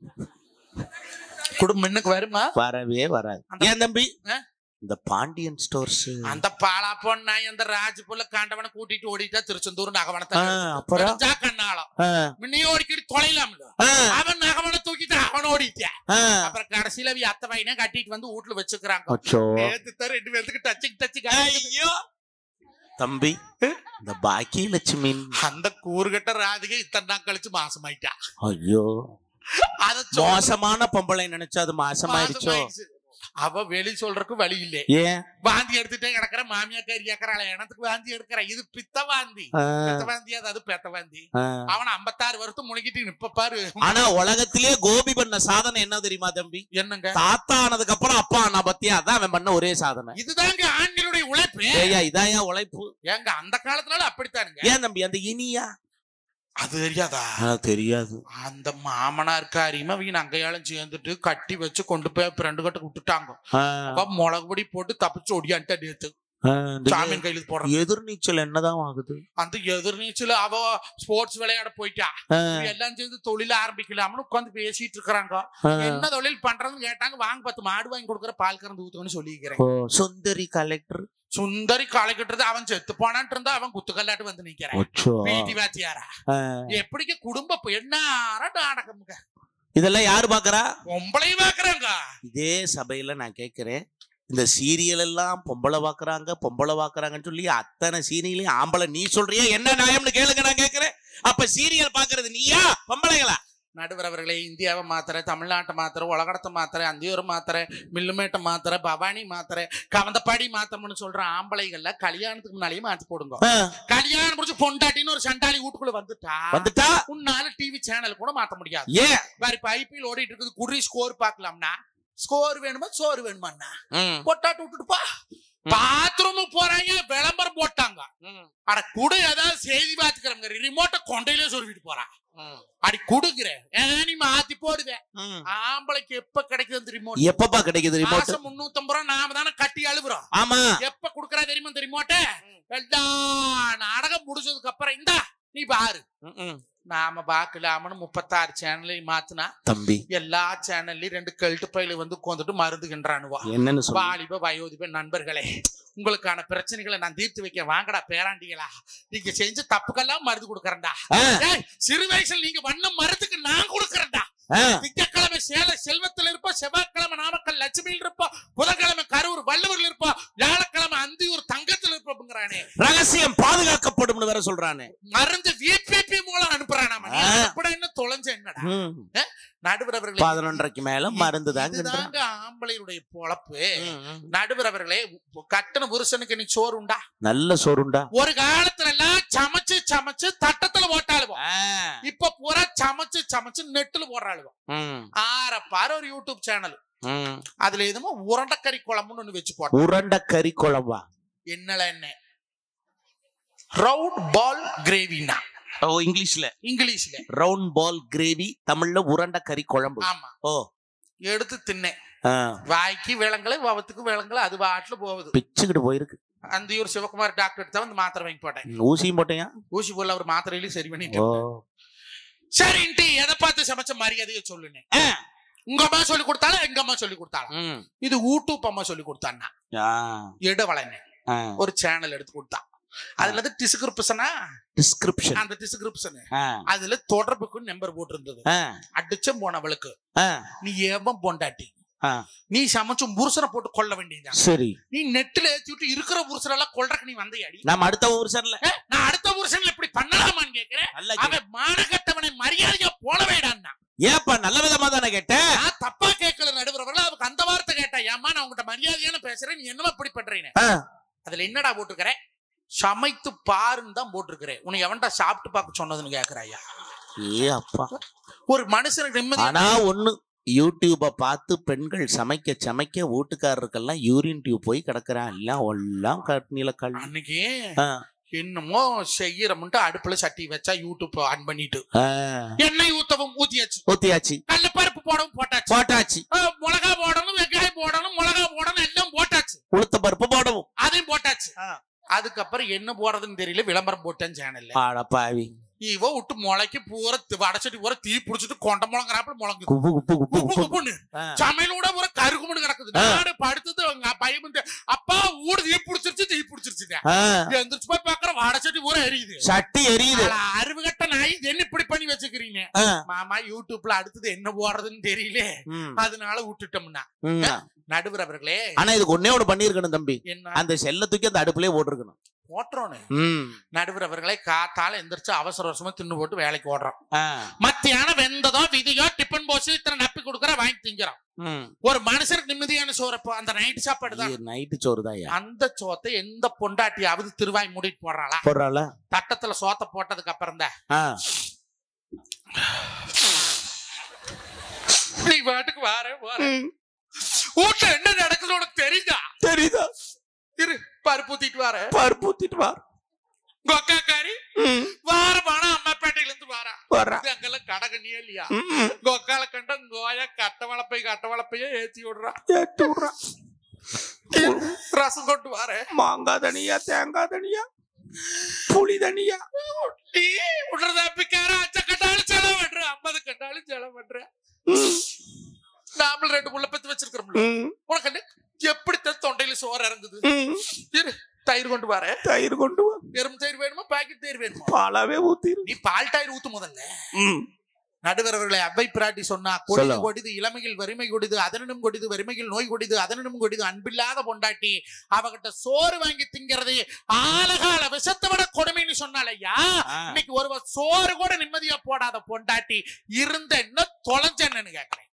குடும்பம் இன்னுக்கு வருமா வரவே வராது அந்த- ஏன் தம்பி ஆ? இந்த பாண்டியன் ஸ்டோர்ஸ் அந்த பாலா பொண்ணா அந்த ராஜ் புள்ள காண்டவனை கூட்டிட்டு ஓடிட்டா திருச்செந்தூர் நகவனத்தை அப்புறம் தெரிஞ்சா கண்ணாலம் ஆ, முன்னே ஓடிக்கிட்டு தொலைலாம்ல ஆ, அவன் நகவனை தூக்கிட்டு அவன் ஓடிட்டான் ஆ. அப்புறம் கடைசியில அவ அத்தை பையனை கட்டிட்டு வந்து வீட்டுல வச்சுக்கிறாங்க அச்சோ. நேத்து தான் ரெண்டு பேத்துக்கு டச்சிங் டச்சிங் ஐயோ தம்பி இந்த பாக்கியலட்சுமி அந்த கூறுகட்ட ராதிகை இத்தனை நாள் கழிச்சு மாசமாயிட்டா ஐயோ அத சொல்ல- மோசமான பொம்பளை நினைச்சு அது மாசமாயிடுச்சோ மாசமாயிடுச்சு. அவ வெளி சொல்றதுக்கு வழி இல்லை ஏன் வாந்தி எடுத்துட்டே கிடக்குற மாமியா கறி கேக்குறாள் எனத்துக்கு வாந்தி எடுக்கிற இது பித்த வாந்தி ஆ, பித்த வாந்தி அது பெத்த வாந்தி ஆ. அவன் ஐம்பத்தாறு வருஷம் முழுகிட்டு நிப்ப பாரு ஆனா உலகத்திலேயே கோபி பண்ண சாதனை என்ன தெரியுமா தம்பி என்னங்க தாத்தா ஆனதுக்கு அப்புறம் அப்பா ஆனா பத்தியா அதான் அவன் பண்ண ஒரே சாதனை இதுதாங்க ஆண்களுடைய உழைப்பு ஏய்யா இதாயா உழைப்பு ஏங்க அந்த காலத்துல அப்படித்தானுங்க ஏன் தம்பி அந்த இனியா அது தெரியாதா தெரியாது அந்த மாமனார் காரியமா அவங்க அங்கையாலும் சேர்ந்துட்டு கட்டி வச்சு கொண்டு போய் ரெண்டு கட்டு விட்டுட்டாங்க அப்ப மிளகு பொடி போட்டு தப்பிச்சு ஒடியான்ட்டா நேத்து சாமியின் கையில போடுறது எதிர்நீச்சல் என்னதான் ஆகுது அந்த எதிர்நீச்சல் அவ ஸ்போர்ட்ஸ் விளையாட போயிட்டா ஆ, இவங்க எல்லாம் சேர்ந்து தொழில் ஆரம்பிக்கலாம்னு உட்காந்து பேசிட்டு இருக்கிறாங்க ஆ. என்ன தொழில் பண்றதுன்னு கேட்டாங்க வாங்க பத்து மாடு வாங்கி கொடுக்குற பால் கறந்து ஊத்துன்னு சொல்லிக்கிறேன் ஓ, சுந்தரி கலெக்டர் சுந்தரி காலை கட்டுறது அவன் செத்து போனான்ட்டு இருந்தா அவன் குத்துக்கல்லாட்டு வந்து நிக்கிறேன் ஒச்சோ. பிடி வாத்தியாரா ஆ. எப்படிக்கு குடும்ப பெண்ணார நாடகம்ங்க இதெல்லாம் யாரு பாக்குறா பொம்பளையும் பாக்குறாங்க இதே சபையில நான் கேட்கிறேன் இந்த சீரியல் எல்லாம் பொம்பளை பாக்குறாங்க பொம்பளை பாக்குறாங்கன்னு சொல்லி அத்தனை சீரியலையும் ஆம்பளை நீ சொல்றியா என்ன நியாயம்னு கேளுங்க நான் கேட்கிறேன் அப்ப சீரியல் பாக்குறது நீயா பொம்பளைகளா நடுவர் அவர்களே இந்தியாவை மாத்திர தமிழ்நாட்டை மாத்திர உலகடத்தை மாத்திர அந்தியூர் மாத்திர மில்லுமேட்டை மாத்திர பவானி மாத்திர கவந்தப்பாடி மாத்திரம்னு சொல்ற ஆம்பளைகள்ல கல்யாணத்துக்கு முன்னாலேயே மாத்தி போடுங்க ஆ, கல்யாணம் முடிச்சு பொண்டாட்டின்னு ஒரு சண்டாளி வீட்டுக்குள்ள வந்துட்டா வந்துட்டா உன்னால டிவி சேனல் கூட மாத்த முடியாது ஏன் வேற இப்ப ஐபிஎல் ஓடிட்டு இருக்குது குடி ஸ்கோர் பார்க்கலாம்னா ஸ்கோர் வேணுமா சோறு வேணுமாண்ணா ம், பொட்டாட்டு விட்டுட்டுப்பா பாத்ரூம் போறாங்க விளம்பரம் போட்டாங்க ம், அட குடு ஏதாவது செய்தி பாத்துக்கிறவங்க ரிமோட்டை கொண்டையிலே சொருவிட்டு போறான் ம், அடி குடுக்குறேன் ஏன் நீ மாத்தி போடுவேன் ம். ஆம்பளைக்கு எப்ப கிடைக்குது அந்த ரிமோட் எப்பப்பா கிடைக்குது ரிமோட் மாசம் முன்னூத்தம்பது ரூபா நாம தானே கட்டி அழுகுறோம் ஆமா எப்ப குடுக்கறா தெரியுமா இந்த ரிமோட்டை எல்லா நாடகம் முடிஞ்சதுக்கு அப்புறம் இந்தா நீ பாரு ம், ம். நாம பாக்கலாமனு முப்பத்தாறு சேனலையும் மாத்துனா தம்பி எல்லா சேனல்லையும் ரெண்டு கழுட்டு பயில வந்து உட்காந்துட்டு மருந்துகின்றானுவா என்னன்னு சொல்லு வாலிப வயோதிப நண்பர்களே உங்களுக்கான பிரச்சனைகளை நான் தீர்த்து வைக்க வாங்கடா பேராண்டிகளா நீங்க செஞ்ச தப்புக்கெல்லாம் மருந்து கொடுக்கறேன்டா ஆ, ஏய், சிறு வயசுல நீங்க வண்ண மருந்துக்கு நான் கொடுக்கறேன்டா ஆ, திங்கட்கிழமை சேல செல்வத்தில் இருப்போம் செவ்வாய்க்கிழமை நாமக்கல் லட்சுமியில் இருப்போம் புதன்கிழமை கரூர் வள்ளுவரில் இருப்போம் வியாழக்கிழமை அந்தியூர் தங்கத்தில் இருப்போம்ங்கிறானே ரகசியம் பாதுகாக்கப்படும்னு வேற சொல்றானே மருந்து விபிபி மூலம் அனுப்புறானாம நீ ஆ. அனுப்புனா என்ன தொலைஞ்ச என்னடா ம், நடுவர் அவர்களே பதினொன்றரைக்கு மேல மருந்து தாங்க இதுதாங்க ஆம்பளையுடைய பொழப்பு நடுவர் அவர்களே கட்டண புருஷனுக்கு இன்னைக்கு சோறு உண்டா நல்ல சோறுண்டா ஒரு காலத்துல எல்லாம் சமைச்சு சமைச்சு தட்டத்துல போட்டாளுவோம் ஆ, இப்ப பூரா சமைச்சு சமைச்சு நெட்டுல போடுறாளுவோம் ம், ஆற பாரு ஒரு யூடியூப் சேனல் ம். அதுல எதுமோ உருண்டைக்கறி குழம்புன்னு ஒண்ணு வச்சு போட்டோம் உருண்டை கறி குழம்பா என்னல என்ன ரவுட் பால் கிரேவினா ஓ இங்கிலீஷ்ல இங்கிலீஷ்ல ரவுண்ட் பால் கிரேவி தமிழ்ல உருண்டை கறி குழம்பு ஆமா ஓ எடுத்து தின்னேன் ஆ, வாய்க்கு விலங்குல வவத்துக்கு விலங்குல அது பாட்டுல போகுது பிச்சுக்கிட்டு போயிருக்கு அந்தியூர் சிவகுமார் டாக்டர் தான் வந்து மாத்திரை வாங்கி போட்டேன் ஊசியும் போட்டேயா ஊசி போல அவர் மாத்திரையிலும் சரி ஓ பண்ணிட்டு சரின்ட்டு எதை பார்த்து சமைச்ச மரியாதையை சொல்லுனே ஆ, உங்க அம்மா சொல்லி கொடுத்தாலும் எங்க அம்மா சொல்லி கொடுத்தாலும் ம். இது யூடியூப் அம்மா சொல்லி கொடுத்தான்னா ஆ, இடவளனே ஆ. ஒரு சேனல் எடுத்து கொடுத்தான் அதுல இருந்து டிஸ்கிரிப்ஷனா டிஸ்கிரிப்ஷன் அந்த டிஸ்கிரிப்ஷன் ஆ, அதுல தொடர்புக்கு நம்பர் போட்டு இருந்தது ஆ, அடிச்ச போனவளுக்கு ஆ, நீ எவன் பொண்டாட்டி ஆ. நீ சமைச்சு புருஷனை போட்டு கொல்ல வேண்டியதுதான் சரி நீ நெட்டுல ஏத்தி விட்டு இருக்கிற புருஷன் எல்லாம் கொல்றக்கு நீ வந்தையாடி நம்ம அடுத்த ஊர்சன்ல ஏ, நான் அடுத்த புருஷன்ல இப்படி பண்ணலாமான்னு கேக்குறேன் நல்ல கேள்வி. அவன் மானகட்டவனை மரியாதையா போல வேடான்னா ஏப்பா நல்ல விதமா தானே கேட்டேன் நான் தப்பா கேட்கல நடுவுறவர்கள் அவருக்கு அந்த வார்த்தை கேட்டா ஏம்மா நான் உங்ககிட்ட மரியாதையான பேசுறேன் நீ என்னமா இப்படி பண்றீங்க ஆ, அதுல என்னடா போட்டிருக்கிறேன் சமைத்து பாருன்னு தான் போட்டிருக்கிறேன் உன்னை எவன்டா சாப்பிட்டு பார்க்க சொன்னதுன்னு கேக்குறாயா ஏ அப்பா ஒரு மனுஷனுக்கு நிம்மதி ஆனா ஒண்ணு யூடியூப பார்த்து பெண்கள் சமைக்க சமைக்க வீட்டுக்காரருக்கெல்லாம் யூரின் டியூப் போய் கிடக்குறான் எல்லாம் எல்லாம் கண்ணில கல் அன்னைக்கு ஆ, என்னமோ செய்யறமுன்ட்டு அடுப்புல சட்டி வச்சா யூடியூப் ஆன் பண்ணிட்டு ஆ. எண்ணெய் ஊத்தவும் ஊத்தியாச்சு ஊத்தியாச்சு கடலப்பருப்பு போடவும் போட்டாச்சு போட்டாச்சு ஆ, மிளகா போடணும் வெங்காயம் போடணும் மிளகா போடணும் எல்லாம் போட்டாச்சு உளுத்த பருப்பு போடவும் அதையும் போட்டாச்சு ஆ. அதுக்கப்புறம் என்ன போடுறதுன்னு தெரியல விளம்பரம் போட்டேன் சேனல்ல ஆடப்பாவி இவ விட்டு முளைக்கு பூரா தி- வடச்சட்டி பூரா தீ புடிச்சிட்டு கொண்ட முழங்குறாப்புல முழங்குது குப்பு குப்பு குப்பு குப்பு குப்பு குப்புன்னு ஆ. சமையலோட பூரா கருகுமுன்னு கிடக்குது ஆ. நாடு படுத்தது அவங்க பையன் வந்து, அப்பா ஊடு தீ புடிச்சிருச்சு தீ புடிச்சிருச்சு ஆ, எந்திரிச்சு போய் பாக்குற வடச்சட்டி பூரா எரியுது சட்டி எரியுது ஆனா, அறிவுகட்ட நாய் இது என்ன இப்படி பண்ணி வச்சுக்கிறீங்க ஆ, மாமா யூடியூப்ல அடுத்தது என்ன போடுறதுன்னு தெரியல ம், அதனால விட்டுட்டோம்னா ம். நடுவர் அவர்களே ஆனா இதுக்கு ஒன்னே ஒண்ணு பண்ணிருக்கணும் தம்பி என்ன அந்த செல்ல தூக்கி அந்த அடுப்புலயே போட்டிருக்கணும் போட்டுறோன்னு ம், நடுவர் அவர்களே காத்தால எந்திரிச்சு அவசர அவசரமா தின்னு போட்டு வேலைக்கு ஓடுறோம் ஆ, மத்தியானம் வெந்ததோ விதியோ டிஃபன் போஸ் இத்தனை நப்பி கொடுக்குற வாங்கி திங்கிறோம் ம். ஒரு மனுஷனுக்கு நிம்மதியான சோறப்போ அந்த நைட் சாப்பாடு தான் இது நைட்டு சோறு தான் அந்த சோத்தை எந்த பொண்டாட்டியாவது திருவாய் மூடிட்டு போடுறாளா போடுறாள தட்டத்துல சோத்தை போட்டதுக்கு அப்புறம் தான் ஆ, நீ பாட்டுக்கு வார வார வீட்டுல என்ன நடக்குது உனக்கு தெரியுதா தெரியுதா இரு பருப்பு ஊத்திட்டு வார பருப்பு ஊத்திட்டு வா கொக்காக்காரி ம், வார பானா அம்மாப்பேட்டையில இருந்து வாரா வர்றா. இது அங்கெல்லாம் கடகண்ணியே இல்லையா ம், ம். கொக்கால கண்ட கோயா கட்ட வளப்பை கட்ட வளப்பையே ஏத்தி விடுறா ஏத்தி விட்றா. ரசம் கொண்டு வார மாங்காய் தனியா தேங்காய் தனியா புளி தனியா நீ விடுறத பிக்கார அஞ்ச கண்டாலும் செலவு பண்ற ஐம்பது கண்டாலும் செலவு பண்ற ம், நாமளும் ரெண்டு முள்ள பத்து வச்சிருக்கிறோம்ல ம், உனக்கு என்ன எப்படித்தான் தொண்டையில சோறு இறங்குது ம். இரு தயிர் கொண்டு வர தயிர் கொண்டு வா எறும்பு தயிர் வேணுமா பாக்கெட் தயிர் வேணுமா பாலாவே ஊத்திரு நீ பால் தயிர் ஊத்து முதல்ல ம், நடுவரவர்களை அவ்வை பிராட்டி சொன்னா கொடிது சொல்லுங்க. கொடிது இளமையில் வறுமை கொடிது அதனினும் கொடிது வறுமையில் நோய் கொடிது அதனினும் கொடிது அன்பில்லாத பொண்டாட்டி அவகிட்ட சோறு வாங்கி திங்கிறது ஆலகால விஷத்தை விட கொடுமைன்னு சொன்னாலையா ஆ. இன்னைக்கு ஒருவர் சோறு கூட நிம்மதியா போடாத பொண்டாட்டி இருந்த என்ன தொலைஞ்சன்னு கேக்குறேன்